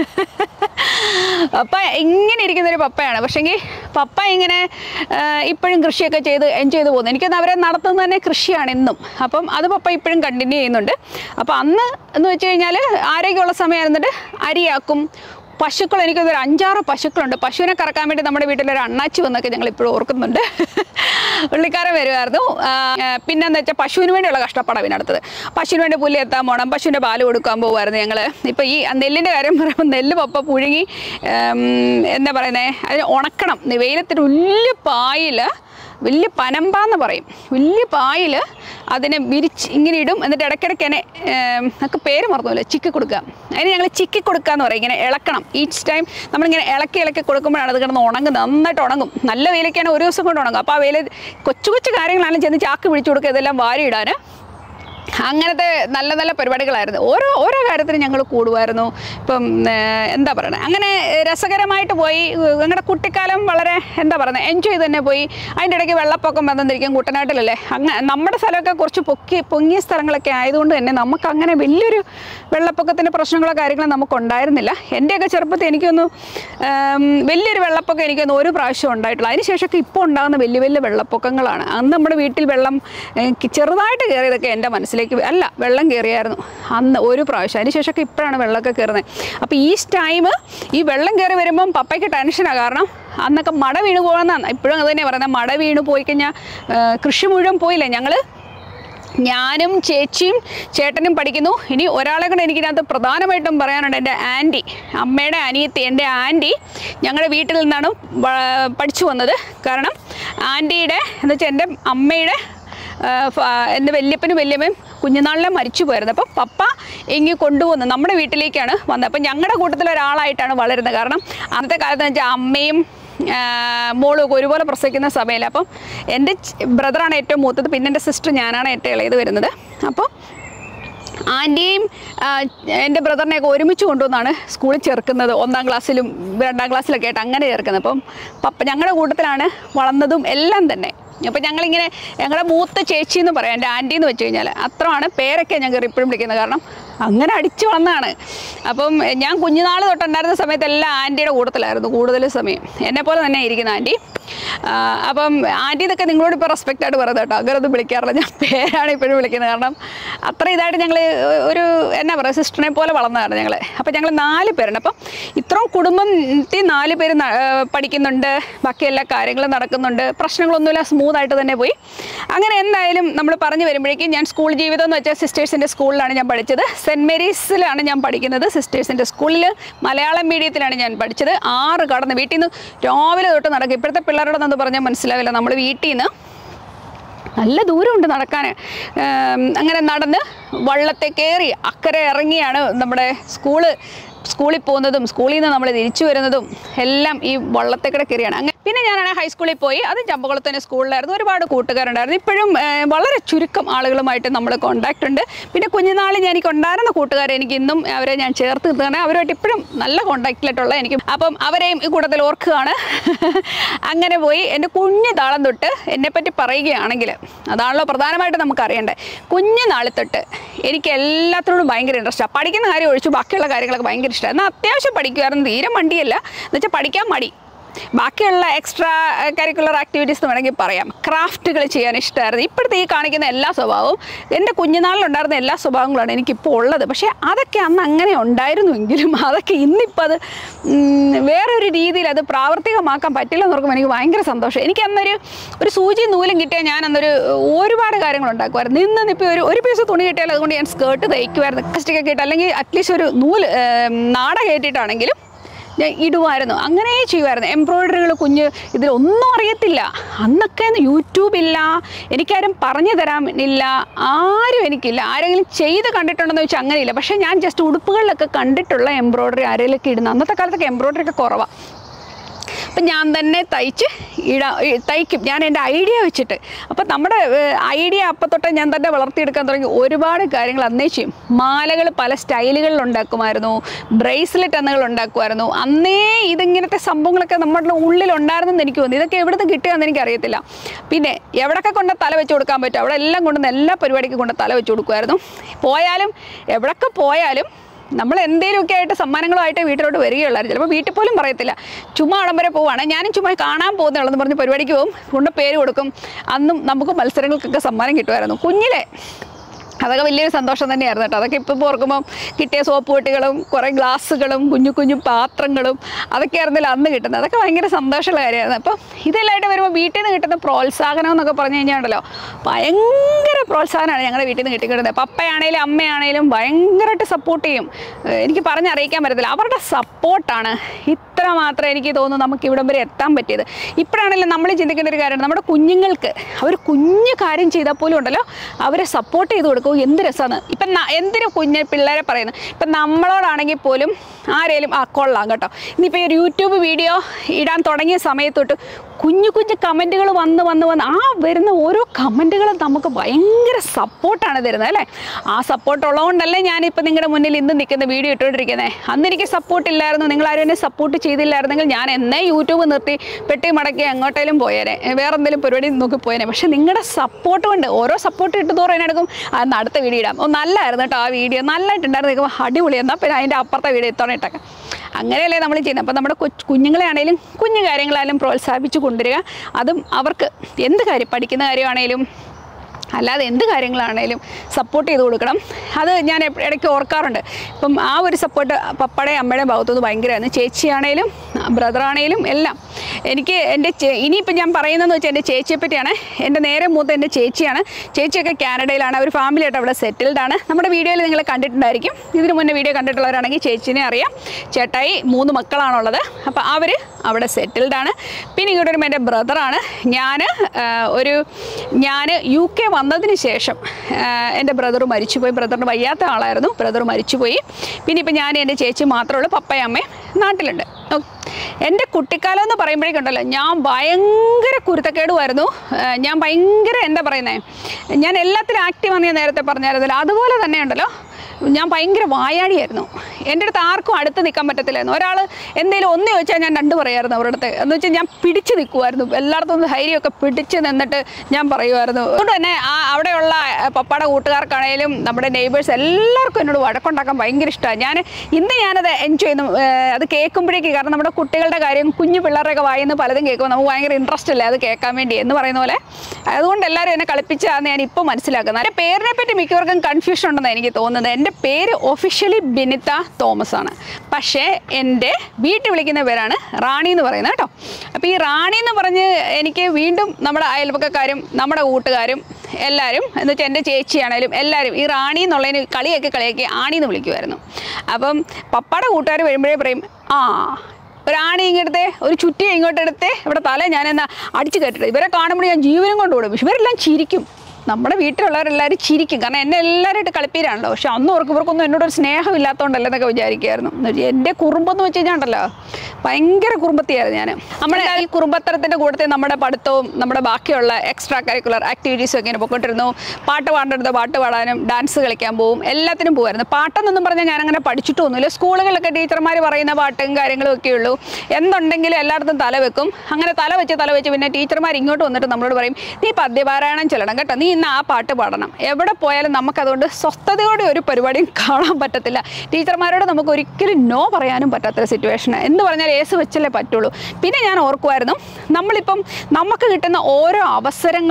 പപ്പ ഇങ്ങനെ ഇരിക്കുന്നൊരു പപ്പയാണ് പക്ഷേങ്കിൽ പപ്പ ഇങ്ങനെ ആ, ഇപ്പോഴും കൃഷിയൊക്കെ ചെയ്ത് എൻജോയ് ചെയ്ത് പോകുന്നു എനിക്കൊന്ന് അവരെ നടത്തുന്നത് തന്നെ കൃഷിയാണ് ഇന്നും അപ്പം അത് പപ്പ ഇപ്പോഴും കണ്ടിന്യൂ ചെയ്യുന്നുണ്ട് അപ്പോൾ അന്ന് എന്ന് വെച്ച് കഴിഞ്ഞാൽ ആരോഗ്യമുള്ള സമയമായിരുന്നിട്ട് അരിയാക്കും പശുക്കൾ എനിക്കൊരു അഞ്ചാറ് പശുക്കളുണ്ട് പശുവിനെ കറക്കാൻ വേണ്ടി നമ്മുടെ വീട്ടിലൊരു അണ്ണാച്ചി വന്നൊക്കെ ഞങ്ങൾ ഇപ്പോഴും ഓർക്കുന്നുണ്ട് പുള്ളിക്കാരൻ വരുമായിരുന്നു ആ, ആ, പിന്നെന്ന് വെച്ചാൽ പശുവിന് വേണ്ടിയുള്ള കഷ്ടപ്പാടാണ് ഇതിനടുത്തത് പശുവിന് വേണ്ടി പുല്ല് എത്താൻ പോകണം പശുവിൻ്റെ പാല് കൊടുക്കാൻ പോകുമായിരുന്നു ഞങ്ങൾ ഇപ്പോൾ ഈ നെല്ലിൻ്റെ കാര്യം പറയുമ്പോൾ നെല്ല് പപ്പ പുഴുങ്ങി ഉം, എന്താ പറയുന്നത് അതിന് ഉണക്കണം വെയിലത്തിന് വലിയ പായിൽ വലിയ പനമ്പാന്ന് പറയും വലിയ പായിൽ അതിനെ വിരിച്ച് ഇങ്ങനെ ഇടും എന്നിട്ട് ഇടയ്ക്കിടയ്ക്ക് അതിനെ നമുക്ക് പേര് മറന്നുമല്ലോ ചിക്കി കൊടുക്കുക അതിന് ഞങ്ങൾ ചിക്കി കൊടുക്കുക എന്ന് പറയും ഇങ്ങനെ ഇളക്കണം ഈച്ച് ടൈം നമ്മളിങ്ങനെ ഇളക്കി ഇളക്കി കൊടുക്കുമ്പോഴാണ് അത് കിടന്ന് ഉണങ്ങുന്നത് നന്നായിട്ട് ഉണങ്ങും നല്ല വെയിലൊക്കെയാണ് ഒരു ദിവസം കൊണ്ട് ഉണങ്ങും അപ്പോൾ ആ വെയിൽ കൊച്ചു കൊച്ചു കാര്യങ്ങളാണ് ചെന്ന് ചാക്ക് പിടിച്ചു കൊടുക്കുക ഇതെല്ലാം വാരി ഇടാൻ അങ്ങനത്തെ നല്ല നല്ല പരിപാടികളായിരുന്നു ഓരോ ഓരോ കാര്യത്തിനും ഞങ്ങൾ കൂടുമായിരുന്നു ഇപ്പം ഏഹ്, എന്താ പറയുന്നത് അങ്ങനെ രസകരമായിട്ട് പോയി ഞങ്ങളുടെ കുട്ടിക്കാലം വളരെ എന്താ പറയുന്നത് എൻജോയ് ചെയ്ത് തന്നെ പോയി അതിൻ്റെ ഇടയ്ക്ക് വെള്ളപ്പൊക്കം വന്നിരിക്കും കുട്ടനാട്ടിലല്ലേ അങ്ങ് നമ്മുടെ സ്ഥലമൊക്കെ കുറച്ച് പൊക്കി പൊങ്ങിയ സ്ഥലങ്ങളൊക്കെ ആയതുകൊണ്ട് തന്നെ നമുക്ക് അങ്ങനെ വലിയൊരു വെള്ളപ്പൊക്കത്തിൻ്റെ പ്രശ്നങ്ങളോ കാര്യങ്ങളോ നമുക്ക് ഉണ്ടായിരുന്നില്ല എൻ്റെയൊക്കെ ചെറുപ്പത്തിൽ എനിക്കൊന്നും ഏം, വലിയൊരു വെള്ളപ്പൊക്കം എനിക്കൊന്നും ഒരു പ്രാവശ്യം ഉണ്ടായിട്ടുള്ളൂ അതിനുശേഷമൊക്കെ ഇപ്പോൾ ഉണ്ടാകുന്ന വലിയ വലിയ വെള്ളപ്പൊക്കങ്ങളാണ് അന്ന് നമ്മുടെ വീട്ടിൽ വെള്ളം ഏഹ്, ചെറുതായിട്ട് കയറിയതൊക്കെ എൻ്റെ മനസ്സിലേക്ക് അല്ല വെള്ളം കയറിയായിരുന്നു അന്ന് ഒരു പ്രാവശ്യം അതിനുശേഷമൊക്കെ ഇപ്പോഴാണ് വെള്ളമൊക്കെ കയറുന്നത് അപ്പോൾ ഈ ടൈം ഈ വെള്ളം കയറി വരുമ്പം പപ്പയ്ക്ക് ടെൻഷനാണ് കാരണം അന്നൊക്കെ മട വീണ് പോകുന്നതാണ് ഇപ്പോഴും അത് തന്നെ പറയുന്നത് മട വീണ് പോയി കഴിഞ്ഞാൽ ഏഹ്, കൃഷി മുഴുവൻ പോയില്ലേ ഞങ്ങൾ ഞാനും ചേച്ചിയും ചേട്ടനും പഠിക്കുന്നു ഇനി ഒരാളെ കൂടെ എനിക്കിതിനകത്ത് പ്രധാനമായിട്ടും പറയാനുണ്ട് എൻ്റെ ആൻറ്റി അമ്മയുടെ അനിയത്തി എൻ്റെ ആൻറ്റി ഞങ്ങളുടെ വീട്ടിൽ നിന്നാണ് വ- പഠിച്ചു വന്നത് കാരണം ആൻറ്റിയുടെ എന്ന് വെച്ചാൽ എൻ്റെ അമ്മയുടെ ആ, ഫ- എൻ്റെ വല്യപ്പനും വല്യമ്മയും കുഞ്ഞുനാളിലെ മരിച്ചു പോയിരുന്നു അപ്പം പപ്പ ഇങ്ങ് കൊണ്ടുവന്നു നമ്മുടെ വീട്ടിലേക്കാണ് വന്നത് അപ്പം ഞങ്ങളുടെ കൂട്ടത്തിൽ ഒരാളായിട്ടാണ് വളരുന്നത് കാരണം അന്നത്തെ കാലത്ത് എന്ന് വെച്ചാൽ അമ്മയും ആ, മോളും ഒക്കെ ഒരുപോലെ പ്രസവിക്കുന്ന സമയമില്ല അപ്പം എൻ്റെ ബ്രദറാണ് ഏറ്റവും മൂത്തത് പിന്നെ എൻ്റെ സിസ്റ്റർ ഞാനാണ് ഏറ്റവും ഇളയത് വരുന്നത് അപ്പോൾ ആൻറ്റിയും ആ, എൻ്റെ ബ്രദറിനെയൊക്കെ ഒരുമിച്ച് കൊണ്ടുവന്നാണ് സ്കൂളിൽ ചേർക്കുന്നത് ഒന്നാം ക്ലാസ്സിലും രണ്ടാം ക്ലാസ്സിലൊക്കെ ആയിട്ട് അങ്ങനെ ചേർക്കുന്നത് അപ്പം പപ്പ ഞങ്ങളുടെ കൂട്ടത്തിലാണ് വളർന്നതും എല്ലാം തന്നെ അപ്പം ഞങ്ങളിങ്ങനെ ഞങ്ങളുടെ മൂത്ത ചേച്ചി എന്ന് പറയാം എൻ്റെ ആൻറ്റി എന്ന് വെച്ച് കഴിഞ്ഞാൽ അത്രയാണ് പേരൊക്കെ ഞങ്ങൾ ഇപ്പോഴും വിളിക്കുന്നത് കാരണം അങ്ങനെ അടിച്ചു വന്നതാണ് അപ്പം ഞാൻ കുഞ്ഞുനാൾ തൊട്ടുണ്ടായിരുന്ന സമയത്ത് എല്ലാം ആൻറ്റിയുടെ കൂട്ടത്തിലായിരുന്നു കൂടുതൽ സമയം എന്നെ പോലെ തന്നെ ഇരിക്കുന്ന ആൻറ്റി ആ, അപ്പം ആൻറ്റി എന്നൊക്കെ നിങ്ങളോട് ഇപ്പോൾ റെസ്പെക്റ്റ് ആയിട്ട് പറയുന്നത് കേട്ടോ അങ്ങനൊന്നും വിളിക്കാറില്ല ഞാൻ പേരാണ് ഇപ്പോഴും വിളിക്കുന്നത് കാരണം അത്ര ഇതായിട്ട് ഞങ്ങൾ ഒരു എന്നാ പറയുക സിസ്റ്ററിനെ പോലെ വളർന്നതാണ് ഞങ്ങൾ അപ്പോൾ ഞങ്ങൾ നാല് പേരുണ്ട് അപ്പം ഇത്രയും കുടുംബത്തിൽ നാല് പേര് ന- ആ, പഠിക്കുന്നുണ്ട് ബാക്കി എല്ലാ കാര്യങ്ങളും നടക്കുന്നുണ്ട് പ്രശ്നങ്ങളൊന്നുമില്ല സ്മൂത്തായിട്ട് തന്നെ പോയി അങ്ങനെ എന്തായാലും നമ്മൾ പറഞ്ഞു വരുമ്പോഴേക്കും ഞാൻ സ്കൂൾ ജീവിതം എന്ന് വെച്ചാൽ സിസ്റ്റേഴ്സിൻ്റെ സ്കൂളിലാണ് ഞാൻ പഠിച്ചത് സെൻറ്റ് മേരീസിലാണ് ഞാൻ പഠിക്കുന്നത് സിസ്റ്റേഴ്സിൻ്റെ സ്കൂളിൽ മലയാളം മീഡിയത്തിലാണ് ഞാൻ പഠിച്ചത് ആറ് കടന്ന് വീട്ടിൽ നിന്ന് രാവിലെ തൊട്ട് നടക്കും ഇപ്പോഴത്തെ പിള്ളേരോടൊന്നും പറഞ്ഞാൽ മനസ്സിലാവില്ല നമ്മൾ വീട്ടിൽ നിന്ന് നല്ല ദൂരമുണ്ട് നടക്കാൻ ഏം, അങ്ങനെ നടന്ന് വള്ളത്തെ കയറി അക്കരെ ഇറങ്ങിയാണ് നമ്മുടെ സ്കൂള് സ്കൂളിൽ പോകുന്നതും സ്കൂളിൽ നിന്ന് നമ്മൾ തിരിച്ചു വരുന്നതും എല്ലാം ഈ വള്ളത്തെ കൂടെ കയറിയാണ് അങ്ങനെ പിന്നെ ഞാനാണ് ഹൈസ്കൂളിൽ പോയി അത് ചമ്പകുളത്തന്നെ സ്കൂളിലായിരുന്നു ഒരുപാട് കൂട്ടുകാരുണ്ടായിരുന്നു ഇപ്പോഴും ഏഹ്, വളരെ ചുരുക്കം ആളുകളുമായിട്ട് നമ്മൾ കോണ്ടാക്ട് ഉണ്ട് പിന്നെ കുഞ്ഞുനാളിൽ ഞാൻ എനിക്ക് ഉണ്ടായിരുന്ന കൂട്ടുകാരെ എനിക്ക് ഇന്നും അവരെ ഞാൻ ചേർത്ത് നിർത്തുകയാണ് അവരുമായിട്ട് ഇപ്പോഴും നല്ല കോണ്ടാക്റ്റിലായിട്ടുള്ള എനിക്ക് അപ്പം അവരെയും ഈ കൂട്ടത്തിൽ ഓർക്കുകയാണ് അങ്ങനെ പോയി എൻ്റെ കുഞ്ഞു താളം തൊട്ട് എന്നെപ്പറ്റി പറയുകയാണെങ്കിൽ അതാണല്ലോ പ്രധാനമായിട്ട് നമുക്ക് അറിയേണ്ടത് കുഞ്ഞു നാളിൽ തൊട്ട് എനിക്ക് എല്ലാത്തിനോടും ഭയങ്കര ഇൻട്രസ്റ്റാണ് പഠിക്കുന്ന കാര്യം ഒഴിച്ച് ബാക്കിയുള്ള കാര്യങ്ങളൊക്കെ ഭയങ്കര ഇഷ്ടമാണ് എന്നാൽ അത്യാവശ്യം പഠിക്കുമായിരുന്നു തീരെ മടിയല്ല എന്നുവെച്ചാൽ പഠിക്കാൻ മടി ബാക്കിയുള്ള എക്സ്ട്രാ കരിക്കുലർ ആക്ടിവിറ്റീസ് എന്ന് വേണമെങ്കിൽ പറയാം ക്രാഫ്റ്റുകൾ ചെയ്യാൻ ഇഷ്ടമായിരുന്നു ഇപ്പോഴത്തെ ഈ കാണിക്കുന്ന എല്ലാ സ്വഭാവവും എൻ്റെ കുഞ്ഞുനാളിലുണ്ടായിരുന്ന എല്ലാ സ്വഭാവങ്ങളാണ് എനിക്കിപ്പോൾ ഉള്ളത് പക്ഷേ അതൊക്കെ അന്ന് അങ്ങനെ ഉണ്ടായിരുന്നുവെങ്കിലും അതൊക്കെ ഇന്നിപ്പോൾ അത് ഉം, വേറൊരു രീതിയിൽ അത് പ്രാവർത്തികമാക്കാൻ പറ്റില്ല എന്ന് ഓർക്കുമ്പോൾ എനിക്ക് ഭയങ്കര സന്തോഷം എനിക്ക് അന്നൊരു ഒരു സൂചി നൂലും കിട്ടിയാൽ ഞാൻ അന്നൊരു ഒരുപാട് കാര്യങ്ങൾ ഉണ്ടാക്കുമായിരുന്നു ഇന്ന് ഇപ്പോൾ ഒരു ഒരു പീസ് തുണി കിട്ടിയാൽ അതുകൊണ്ട് ഞാൻ സ്കേർട്ട് തയ്ക്കുമായിരുന്നു പ്ലാസ്റ്റിക് ഒക്കെ ഇട്ട് അല്ലെങ്കിൽ അറ്റ്ലീസ്റ്റ് ഒരു നൂല് ഏം, നാട കയറ്റിയിട്ടാണെങ്കിലും ഞാൻ ഇടുമായിരുന്നു അങ്ങനെ ചെയ്യുമായിരുന്നു എംബ്രോയ്ഡറികൾ കുഞ്ഞ് ഇതിലൊന്നും അറിയത്തില്ല അന്നൊക്കെ യൂട്യൂബില്ല എനിക്കാരും പറഞ്ഞു തരാനില്ല ആരും എനിക്കില്ല ആരെങ്കിലും ചെയ്ത് കണ്ടിട്ടുണ്ടെന്ന് വെച്ചാൽ അങ്ങനെയില്ല പക്ഷേ ഞാൻ ജസ്റ്റ് ഉടുപ്പുകളിലൊക്കെ കണ്ടിട്ടുള്ള എംബ്രോയ്ഡറി ആരെങ്കിലുമൊക്കെ ഇടുന്ന അന്നത്തെ കാലത്തൊക്കെ എംബ്രോയ്ഡറി ഒക്കെ കുറവാണ് അപ്പം ഞാൻ തന്നെ തയ്ച്ച് ഇടാ ഈ തയ്ക്കും ഞാൻ എൻ്റെ ഐഡിയ വെച്ചിട്ട് അപ്പം നമ്മുടെ ഐഡിയ അപ്പം തൊട്ട് ഞാൻ തന്നെ വളർത്തിയെടുക്കാൻ തുടങ്ങി ഒരുപാട് കാര്യങ്ങൾ അന്നേ ചെയ്യും മാലകൾ പല സ്റ്റൈലുകളിൽ ഉണ്ടാക്കുമായിരുന്നു ബ്രേസ്ലെറ്റ് അന്നുകൾ ഉണ്ടാക്കുമായിരുന്നു അന്നേ ഇതിങ്ങനത്തെ സംഭവങ്ങളൊക്കെ നമ്മുടെ ഉള്ളിൽ ഉണ്ടായിരുന്നെന്ന് എനിക്ക് തോന്നി ഇതൊക്കെ എവിടെ നിന്ന് കിട്ടിയെന്ന് എനിക്കറിയത്തില്ല പിന്നെ എവിടെയൊക്കെ കൊണ്ട് തല വെച്ച് കൊടുക്കാൻ പറ്റും അവിടെ എല്ലാം കൊണ്ടുവന്ന് എല്ലാ പരിപാടിക്കും കൊണ്ട് തല വെച്ച് കൊടുക്കുമായിരുന്നു പോയാലും എവിടൊക്കെ പോയാലും നമ്മൾ എന്തെങ്കിലുമൊക്കെ ആയിട്ട് സമ്മാനങ്ങളുമായിട്ട് വീട്ടിലോട്ട് വരികയുള്ളായിരുന്നു ചിലപ്പോൾ വീട്ടിൽ പോലും പറയത്തില്ല ചുമ്മാ അവിടം വരെ പോവാണ് ഞാനും ചുമ്മാ കാണാൻ പോകുന്നുള്ളതെന്ന് പറഞ്ഞ് പരിപാടിക്ക് പോകും കൊണ്ട് പേര് കൊടുക്കും അന്നും നമുക്ക് മത്സരങ്ങൾക്കൊക്കെ സമ്മാനം കിട്ടുമായിരുന്നു കുഞ്ഞിലെ അതൊക്കെ വലിയൊരു സന്തോഷം തന്നെയായിരുന്നു കേട്ടോ അതൊക്കെ ഇപ്പോൾ ഓർക്കുമ്പം കിട്ടിയ സോപ്പ് പെട്ടികളും കുറേ ഗ്ലാസ്സുകളും കുഞ്ഞു കുഞ്ഞു പാത്രങ്ങളും അതൊക്കെ ആയിരുന്നില്ല അന്ന് കിട്ടുന്നത് അതൊക്കെ ഭയങ്കര സന്തോഷമുള്ള കാര്യമായിരുന്നു അപ്പം ഇതെല്ലാമായിട്ട് വരുമ്പോൾ വീട്ടിൽ നിന്ന് കിട്ടുന്ന പ്രോത്സാഹനം എന്നൊക്കെ പറഞ്ഞു കഴിഞ്ഞാൽ ഉണ്ടല്ലോ ഭയങ്കര പ്രോത്സാഹനമാണ് ഞങ്ങളുടെ വീട്ടിൽ നിന്ന് കിട്ടിക്കിട്ടുന്നത് പപ്പയാണേലും അമ്മയാണേലും ഭയങ്കരമായിട്ട് സപ്പോർട്ട് ചെയ്യും ഏഹ് എനിക്ക് പറഞ്ഞറിയിക്കാൻ പറ്റത്തില്ല അവരുടെ സപ്പോർട്ടാണ് ഇത്ര മാത്രമേ എനിക്ക് തോന്നുന്നു നമുക്ക് ഇവിടം വരെ എത്താൻ പറ്റിയത് ഇപ്പോഴാണെങ്കിലും നമ്മൾ ചിന്തിക്കേണ്ട ഒരു കാര്യമാണ് നമ്മുടെ കുഞ്ഞുങ്ങൾക്ക് അവർ കുഞ്ഞു കാര്യം ചെയ്താൽ പോലും ഉണ്ടല്ലോ അവരെ സപ്പോർട്ട് ചെയ്ത് കൊടുക്കും എന്ത് രസമാണ് ഇപ്പം ന- എന്തിനു കുഞ്ഞ് പിള്ളേരെ പറയുന്നത് ഇപ്പം നമ്മളോടാണെങ്കിൽ പോലും ആരേലും ആ കൊള്ളാം കേട്ടോ ഇനിയിപ്പോൾ ഈ ഒരു യൂട്യൂബ് വീഡിയോ ഇടാൻ തുടങ്ങിയ സമയത്ത് തൊട്ട് കുഞ്ഞു കുഞ്ഞു കമൻറ്റുകൾ വന്ന് വന്ന് വന്ന് ആ വരുന്ന ഓരോ കമൻറ്റുകളും നമുക്ക് ഭയങ്കര സപ്പോർട്ടാണ് തരുന്നത് അല്ലേ ആ സപ്പോർട്ട് ഉള്ളതുകൊണ്ടല്ലേ ഞാനിപ്പോൾ നിങ്ങളുടെ മുന്നിൽ ഇന്ന് നിൽക്കുന്ന വീഡിയോ ഇട്ടുകൊണ്ടിരിക്കുന്നത് അന്ന് എനിക്ക് സപ്പോർട്ട് ഇല്ലായിരുന്നു നിങ്ങൾ ആരും എന്നെ സപ്പോർട്ട് ചെയ്തില്ലായിരുന്നെങ്കിൽ ഞാൻ എന്നേ യൂട്യൂബ് നിർത്തി പെട്ടി മടക്കി എങ്ങോട്ടേലും പോയേനെ വേറെ എന്തെങ്കിലും പരിപാടി നോക്കി പോയേനെ പക്ഷേ നിങ്ങളുടെ സപ്പോർട്ട് കൊണ്ട് ഓരോ സപ്പോർട്ട് കിട്ടുന്നതോറും എന്നെടുക്കും അന്ന് അടുത്ത വീഡിയോ ഇടാം ഓ നല്ലതായിരുന്നു കേട്ടോ ആ വീഡിയോ നല്ലതായിട്ടുണ്ടായിരുന്നു നിൽക്കുമ്പോൾ അടിപൊളി എന്നാൽ പിന്നെ അതിൻ്റെ അപ്പുറത്തെ വീഡിയോ ഇത്തോടെ ഇട്ടൊക്കെ അങ്ങനെയല്ലേ നമ്മൾ ചെയ്യുന്നത് അപ്പോൾ നമ്മുടെ കൊച്ചു കുഞ്ഞുങ്ങളെ ആണെങ്കിലും കുഞ്ഞു കാര്യങ്ങളായാലും പ്രോത്സാഹിപ്പിച്ച് കൊണ്ടുവരിക അതും അവർക്ക് എന്ത് കാര്യം പഠിക്കുന്ന കാര്യമാണേലും അല്ലാതെ എന്ത് കാര്യങ്ങളാണേലും സപ്പോർട്ട് ചെയ്ത് കൊടുക്കണം അത് ഞാൻ എപ്പ- ഇടയ്ക്ക് ഓർക്കാറുണ്ട് ഇപ്പം ആ ഒരു സപ്പോർട്ട് പപ്പയുടെയും അമ്മയുടെയും ഭാഗത്തുനിന്ന് ഭയങ്കരമായിരുന്നു ചേച്ചിയാണേലും ബ്രദറാണേലും എല്ലാം എനിക്ക് എൻ്റെ ചേ ഇനിയിപ്പോൾ ഞാൻ പറയുന്നതെന്ന് വെച്ചാൽ എൻ്റെ ചേച്ചിയെ പറ്റിയാണ് എൻ്റെ നേരെ മൂത്ത എൻ്റെ ചേച്ചിയാണ് ചേച്ചിയൊക്കെ കാനഡയിലാണ് അവർ ഫാമിലിയായിട്ട് അവിടെ സെറ്റിൽഡ് ആണ് നമ്മുടെ വീഡിയോയിൽ നിങ്ങൾ കണ്ടിട്ടുണ്ടായിരിക്കും ഇതിന് മുന്നേ വീഡിയോ കണ്ടിട്ടുള്ളവരാണെങ്കിൽ ചേച്ചിനെ അറിയാം ചേട്ടായി മൂന്ന് മക്കളാണുള്ളത് അപ്പോൾ അവർ അവിടെ സെറ്റിൽഡ് ആണ് പിന്നെ ഇങ്ങോട്ട് വരുമ്പോൾ എൻ്റെ ബ്രദറാണ് ഞാൻ ഒരു ഞാൻ യു കെ വന്നതിന് ശേഷം ആ, എൻ്റെ ബ്രദർ മരിച്ചുപോയി ബ്രദറിന് വയ്യാത്ത ആളായിരുന്നു ബ്രദർ മരിച്ചുപോയി പിന്നെ ഇപ്പം ഞാൻ എൻ്റെ ചേച്ചി മാത്രമേ ഉള്ളൂ പപ്പയും അമ്മയും നാട്ടിലുണ്ട് ഓ, എൻ്റെ കുട്ടിക്കാലം എന്ന് പറയുമ്പോഴേക്കുണ്ടല്ലോ ഞാൻ ഭയങ്കര കുരുത്തക്കേടുമായിരുന്നു ആ, ഞാൻ ഭയങ്കര എന്താ പറയുന്നത് ഞാൻ എല്ലാത്തിലും ആക്റ്റീവാന്ന് ഞാൻ നേരത്തെ പറഞ്ഞായിരുന്നല്ലോ അതുപോലെ തന്നെ ഉണ്ടല്ലോ ഞാൻ ഭയങ്കര വായാടിയായിരുന്നു എൻ്റെ അടുത്ത് ആർക്കും അടുത്ത് നിൽക്കാൻ പറ്റത്തില്ലായിരുന്നു ഒരാൾ എന്തെങ്കിലും ഒന്ന് ചോദിച്ചാൽ ഞാൻ രണ്ട് പറയായിരുന്നു അവരുടെ അടുത്ത് എന്ന് വെച്ചാൽ ഞാൻ പിടിച്ച് നിൽക്കുമായിരുന്നു എല്ലായിടത്തും ധൈര്യമൊക്കെ പിടിച്ച് നിന്നിട്ട് ഞാൻ പറയുമായിരുന്നു അതുകൊണ്ട് തന്നെ ആ അവിടെയുള്ള ആ, പപ്പയുടെ കൂട്ടുകാർക്കാണേലും നമ്മുടെ നെയ്ബേഴ്സ് എല്ലാവർക്കും എന്നോട് വഴക്കുണ്ടാക്കാൻ ഭയങ്കര ഇഷ്ടമാണ് ഞാൻ ഇന്ന് ഞാനത് എൻജോയ് ചെയ്യുന്നു ഏഹ് അത് കേൾക്കുമ്പോഴേക്ക് കാരണം നമ്മുടെ കുട്ടികളുടെ കാര്യം കുഞ്ഞു പിള്ളേരുടെയൊക്കെ വായിന്ന് പലതും കേൾക്കുമ്പോൾ നമുക്ക് ഭയങ്കര ഇൻട്രസ്റ്റ് അല്ലേ അത് കേൾക്കാൻ വേണ്ടി എന്ന് പറയുന്ന പോലെ അതുകൊണ്ട് എല്ലാവരും എന്നെ കളിപ്പിച്ചാന്ന് ഞാൻ ഇപ്പോൾ മനസ്സിലാക്കുന്നത് എൻ്റെ പേരിനെ പറ്റി മിക്കവർക്കും കൺഫ്യൂഷൻ ഉണ്ടെന്ന് എനിക്ക് തോന്നുന്നത് എൻ്റെ പേര് ഒഫീഷ്യലി ബിനിത തോമസ് ആണ് പക്ഷേ എൻ്റെ വീട്ടിൽ വിളിക്കുന്ന പേരാണ് റാണി എന്ന് പറയുന്നത് കേട്ടോ അപ്പോൾ ഈ റാണി എന്ന് പറഞ്ഞ് എനിക്ക് വീണ്ടും നമ്മുടെ അയൽപക്കക്കാരും നമ്മുടെ കൂട്ടുകാരും എല്ലാവരും എന്ന് വെച്ചാൽ എൻ്റെ ചേച്ചിയാണേലും എല്ലാവരും ഈ റാണി എന്നുള്ളതിന് കളിയൊക്കെ കളിയൊക്കെ ആണി എന്ന് വിളിക്കുമായിരുന്നു അപ്പം പപ്പയുടെ കൂട്ടുകാർ വരുമ്പോഴേ പറയും ആ ഒരാണി ഇങ്ങോട്ടത്തെ ഒരു ചുറ്റി ഇങ്ങോട്ട് എടുത്തേ ഇവിടെ തല ഞാനെന്നാ അടിച്ചു കയറ്റിട്ട് ഇവരെ കാണുമ്പോൾ ഞാൻ ജീവനും കൊണ്ട് ഓടും പക്ഷെ ഇവരെല്ലാം ചിരിക്കും നമ്മുടെ വീട്ടിലുള്ളവരെല്ലാവരും ചിരിക്കും കാരണം എന്നെ എല്ലാവരുമായിട്ട് കളിപ്പീരാണല്ലോ പക്ഷെ അന്ന് ഓർക്ക് ഇവർക്കൊന്നും എന്നോടൊരു സ്നേഹം ഇല്ലാത്തതുകൊണ്ടല്ലേ എന്നൊക്കെ വിചാരിക്കുമായിരുന്നു എന്ന് വെച്ചാൽ എൻ്റെ കുറുമ്പെന്ന് വെച്ച് കഴിഞ്ഞാൽ ഉണ്ടല്ലോ ഭയങ്കര കുറുമ്പത്തിയായിരുന്നു ഞാൻ നമ്മുടെ ഈ കുറുമ്പത്തരത്തിൻ്റെ കൂട്ടത്തിൽ നമ്മുടെ പഠിത്തവും നമ്മുടെ ബാക്കിയുള്ള എക്സ്ട്രാ കരിക്കുലർ ആക്ടിവിറ്റീസും ഒക്കെ ഇങ്ങനെ പൊയ്ക്കൊണ്ടിരുന്നു പാട്ട് പാടേണ്ടത് പാട്ട് പാടാനും ഡാൻസ് കളിക്കാൻ പോവും എല്ലാത്തിനും പോകുമായിരുന്നു പാട്ടെന്നൊന്നും പറഞ്ഞാൽ ഞാൻ അങ്ങനെ പഠിച്ചിട്ടൊന്നുമില്ല സ്കൂളുകളിലൊക്കെ ടീച്ചർമാർ പറയുന്ന പാട്ടും കാര്യങ്ങളും ഒക്കെ ഉള്ളൂ എന്തുണ്ടെങ്കിലും എല്ലായിടത്തും തല വെക്കും അങ്ങനെ തല വെച്ച് തല വെച്ച് പിന്നെ ടീച്ചർമാർ ഇങ്ങോട്ട് വന്നിട്ട് നമ്മളോട് പറയും നീ പദ്യപാരായണം ചെല്ലണം കേട്ടോ നീ ഇന്ന് ആ പാട്ട് പാടണം എവിടെ പോയാലും നമുക്കതുകൊണ്ട് സ്വസ്ഥതയോടെ ഒരു പരിപാടിയും കാണാൻ പറ്റത്തില്ല ടീച്ചർമാരോട് നമുക്ക് ഒരിക്കലും നോ പറയാനും പറ്റാത്തൊരു സിറ്റുവേഷൻ എന്ന് പറഞ്ഞാൽ ഏസ് വെച്ചല്ലേ പറ്റുള്ളൂ പിന്നെ ഞാൻ ഓർക്കുമായിരുന്നു നമ്മളിപ്പം നമുക്ക് കിട്ടുന്ന ഓരോ അവസരങ്ങളും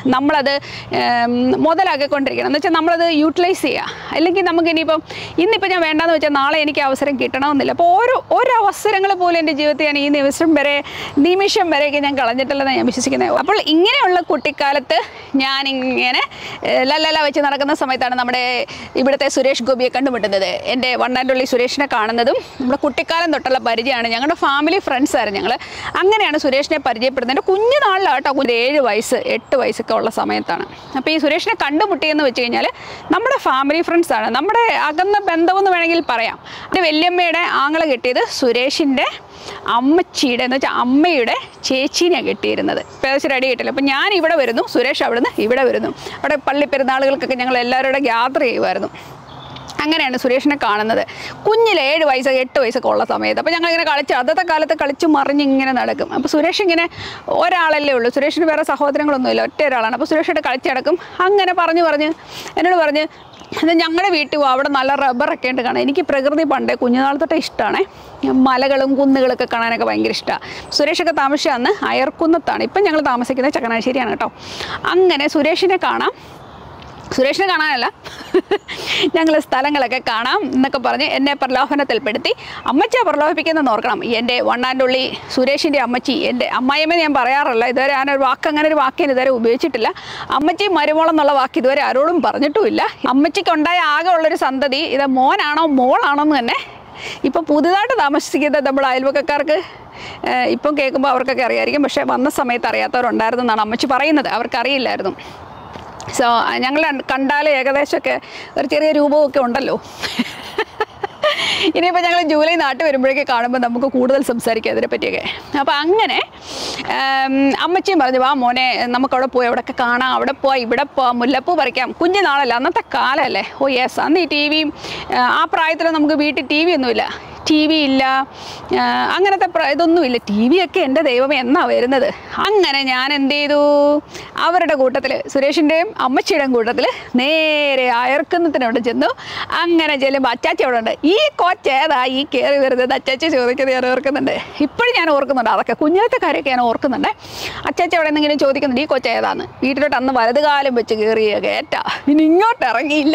നമ്മളത് ഏം, മുതലാക്കിക്കൊണ്ടിരിക്കണം എന്ന് വെച്ചാൽ നമ്മളത് യൂട്ടിലൈസ് ചെയ്യുക അല്ലെങ്കിൽ നമുക്ക് ഇനിയിപ്പം ഇന്നിപ്പോൾ ഞാൻ വേണ്ടാന്ന് വെച്ചാൽ നാളെ എനിക്ക് അവസരം കിട്ടണമെന്നില്ല അപ്പോൾ ഓരോ ഓരോ അവസരങ്ങൾ പോലും എൻ്റെ ജീവിതത്തിൽ ഞാൻ ഈ നിമിഷം വരെ നിമിഷം വരെയൊക്കെ ഞാൻ കളഞ്ഞിട്ടില്ലെന്ന് ഞാൻ വിശ്വസിക്കുന്നത് അപ്പോൾ ഇങ്ങനെയുള്ള കുട്ടിക്കാലത്ത് ഞാനിങ്ങനെ ഏഹ്, ലല്ലല വെച്ച് നടക്കുന്ന സമയത്താണ് നമ്മുടെ ഇവിടുത്തെ സുരേഷ് ഗോപിയെ കണ്ടുമുട്ടുന്നത് എൻ്റെ വണ്ണാൻഡുള്ളി സുരേഷിനെ കാണുന്നതും നമ്മുടെ കുട്ടിക്കാലം തൊട്ടുള്ള പരിചയമാണ് ഞങ്ങളുടെ ഫാമിലി ഫ്രണ്ട്സ് ആയിരുന്നു ഞങ്ങൾ അങ്ങനെയാണ് സുരേഷിനെ പരിചയപ്പെടുന്നത് എൻ്റെ കുഞ്ഞു നാളിലാട്ടോ ഒരു ഏഴ് വയസ്സ് എട്ട് വയസ്സൊക്കെ ഉള്ള സമയത്താണ് അപ്പോൾ ഈ സുരേഷിനെ കണ്ടുമുട്ടിയെന്ന് വെച്ച് കഴിഞ്ഞാൽ നമ്മുടെ ഫാമിലി ഫ്രണ്ട്സ് ആണ് നമ്മുടെ അകന്ന ബന്ധമെന്ന് വേണമെങ്കിൽ പറയാം എൻ്റെ വല്യമ്മയുടെ ആങ്ങളെ കെട്ടിയത് സുരേഷിൻ്റെ അമ്മച്ചിയുടെ എന്ന് വെച്ചാൽ അമ്മയുടെ ചേച്ചീനെയാണ് കെട്ടിയിരുന്നത് ഇപ്പോൾ ഏകദേശം റെഡി കിട്ടില്ല അപ്പോൾ ഞാൻ ഇവിടെ വരുന്നു സുരേഷ് അവിടുന്ന് ഇവിടെ വരുന്നു അവിടെ പള്ളി പെരുന്നാളുകൾക്കൊക്കെ ഞങ്ങൾ എല്ലാവരുടെ യാത്ര ചെയ്യുമായിരുന്നു അങ്ങനെയാണ് സുരേഷിനെ കാണുന്നത് കുഞ്ഞിലെ ഏഴ് വയസ്സ് എട്ട് വയസ്സൊക്കെ ഉള്ള സമയത്ത് അപ്പോൾ ഞങ്ങളിങ്ങനെ കളിച്ച് അന്നത്തെ കാലത്ത് കളിച്ച് മറിഞ്ഞ് ഇങ്ങനെ നടക്കും അപ്പോൾ സുരേഷ് ഇങ്ങനെ ഒരാളല്ലേ ഉള്ളൂ സുരേഷിന് വേറെ സഹോദരങ്ങളൊന്നുമില്ല ഒറ്റ ഒരാളാണ് അപ്പോൾ സുരേഷായിട്ട് കളിച്ച് നടക്കും അങ്ങനെ പറഞ്ഞ് പറഞ്ഞ് എന്നോട് പറഞ്ഞ് എന്നാൽ ഞങ്ങളുടെ വീട്ടിൽ പോകും അവിടെ നല്ല റബ്ബറൊക്കെ ഉണ്ട് കാണാൻ എനിക്ക് പ്രകൃതി പണ്ടേ കുഞ്ഞുനാൾ തൊട്ടേ ഇഷ്ടമാണ് മലകളും കുന്നുകളൊക്കെ കാണാനൊക്കെ ഭയങ്കര ഇഷ്ടമാണ് സുരേഷൊക്കെ താമസിച്ച അന്ന് അയർക്കുന്നത്താണ് ഇപ്പം ഞങ്ങൾ താമസിക്കുന്നത് ചങ്ങനാശ്ശേരിയാണ് കേട്ടോ അങ്ങനെ സുരേഷിനെ കാണാം സുരേഷിനെ കാണാനല്ല ഞങ്ങൾ സ്ഥലങ്ങളൊക്കെ കാണാം എന്നൊക്കെ പറഞ്ഞ് എന്നെ പ്രലോഭനത്തിൽപ്പെടുത്തി അമ്മച്ചിയെ പ്രലോഭിപ്പിക്കുന്നതെന്ന് ഓർക്കണം എൻ്റെ വണ്ണാൻ്റെ സുരേഷിൻ്റെ അമ്മച്ചി എൻ്റെ അമ്മായിയമ്മ ഞാൻ പറയാറില്ല ഇതുവരെ ഞാനൊരു വാക്ക് അങ്ങനെ ഒരു വാക്ക് ഞാൻ ഇതുവരെ ഉപയോഗിച്ചിട്ടില്ല അമ്മച്ചി മരുമോളം എന്നുള്ള വാക്ക് ഇതുവരെ ആരോടും പറഞ്ഞിട്ടുമില്ല അമ്മച്ചിക്ക് ഉണ്ടായ ആകെ ഉള്ളൊരു സന്തതി ഇത് മോനാണോ മോളാണോ എന്ന് തന്നെ ഇപ്പോൾ പുതുതായിട്ട് താമസിക്കുന്ന നമ്മുടെ അയൽവക്കക്കാർക്ക് ഏഹ്, ഇപ്പം കേൾക്കുമ്പോൾ അവർക്കൊക്കെ അറിയായിരിക്കും പക്ഷേ വന്ന സമയത്ത് അറിയാത്തവരുണ്ടായിരുന്നു എന്നാണ് അമ്മച്ചി പറയുന്നത് അവർക്കറിയില്ലായിരുന്നു സോ ഞങ്ങൾ കണ്ടാൽ ഏകദേശമൊക്കെ ഒരു ചെറിയ രൂപമൊക്കെ ഉണ്ടല്ലോ ഇനിയിപ്പോൾ ഞങ്ങൾ ജൂലൈ നാട്ടിൽ വരുമ്പോഴേക്ക് കാണുമ്പോൾ നമുക്ക് കൂടുതൽ സംസാരിക്കാം അതിനെ പറ്റിയൊക്കെ അപ്പോൾ അങ്ങനെ ഉം, അമ്മച്ചിയും പറഞ്ഞു വാ മോനെ നമുക്കവിടെ പോയി അവിടെയൊക്കെ കാണാം അവിടെ പോവാം ഇവിടെ പോവാം മുല്ലപ്പൂ പറിക്കാം കുഞ്ഞു നാളല്ല അന്നത്തെ കാലമല്ലേ ഓ യെസ് അന്ന് ഈ ടി വിയും ആ പ്രായത്തിൽ നമുക്ക് വീട്ടിൽ ടി വി ഒന്നുമില്ല ടി വി ഇല്ല ആ, അങ്ങനത്തെ പ്ര- ഇതൊന്നുമില്ല ടി വി ഒക്കെ എൻ്റെ ദൈവമേ എന്നാ വരുന്നത് അങ്ങനെ ഞാൻ എന്ത് ചെയ്തു അവരുടെ കൂട്ടത്തിൽ സുരേഷിൻ്റെയും അമ്മച്ചിയുടെയും കൂട്ടത്തിൽ നേരെ അയർക്കുന്നതിനോട് ചെന്നു അങ്ങനെ ചെല്ലുമ്പോൾ അച്ചാച്ചി അവിടെ ഉണ്ട് ഈ കൊച്ചേതാ ഈ കയറി വരുന്നത് അച്ചാച്ചി ചോദിക്കുന്നത് ഞാൻ ഓർക്കുന്നുണ്ട് ഇപ്പോഴും ഞാൻ ഓർക്കുന്നുണ്ട് അതൊക്കെ കുഞ്ഞിലത്തെ കാര്യമൊക്കെ ഞാൻ ഓർക്കുന്നുണ്ട് അച്ചാച്ചി അവിടെ എന്തെങ്കിലും ചോദിക്കുന്നുണ്ട് ഈ കൊച്ചേതാന്ന് വീട്ടിലോട്ട് അന്ന് വലതുകാലം വെച്ച് കയറിയ കേട്ടാ ഇനി ഇങ്ങോട്ട് ഇറങ്ങിയില്ല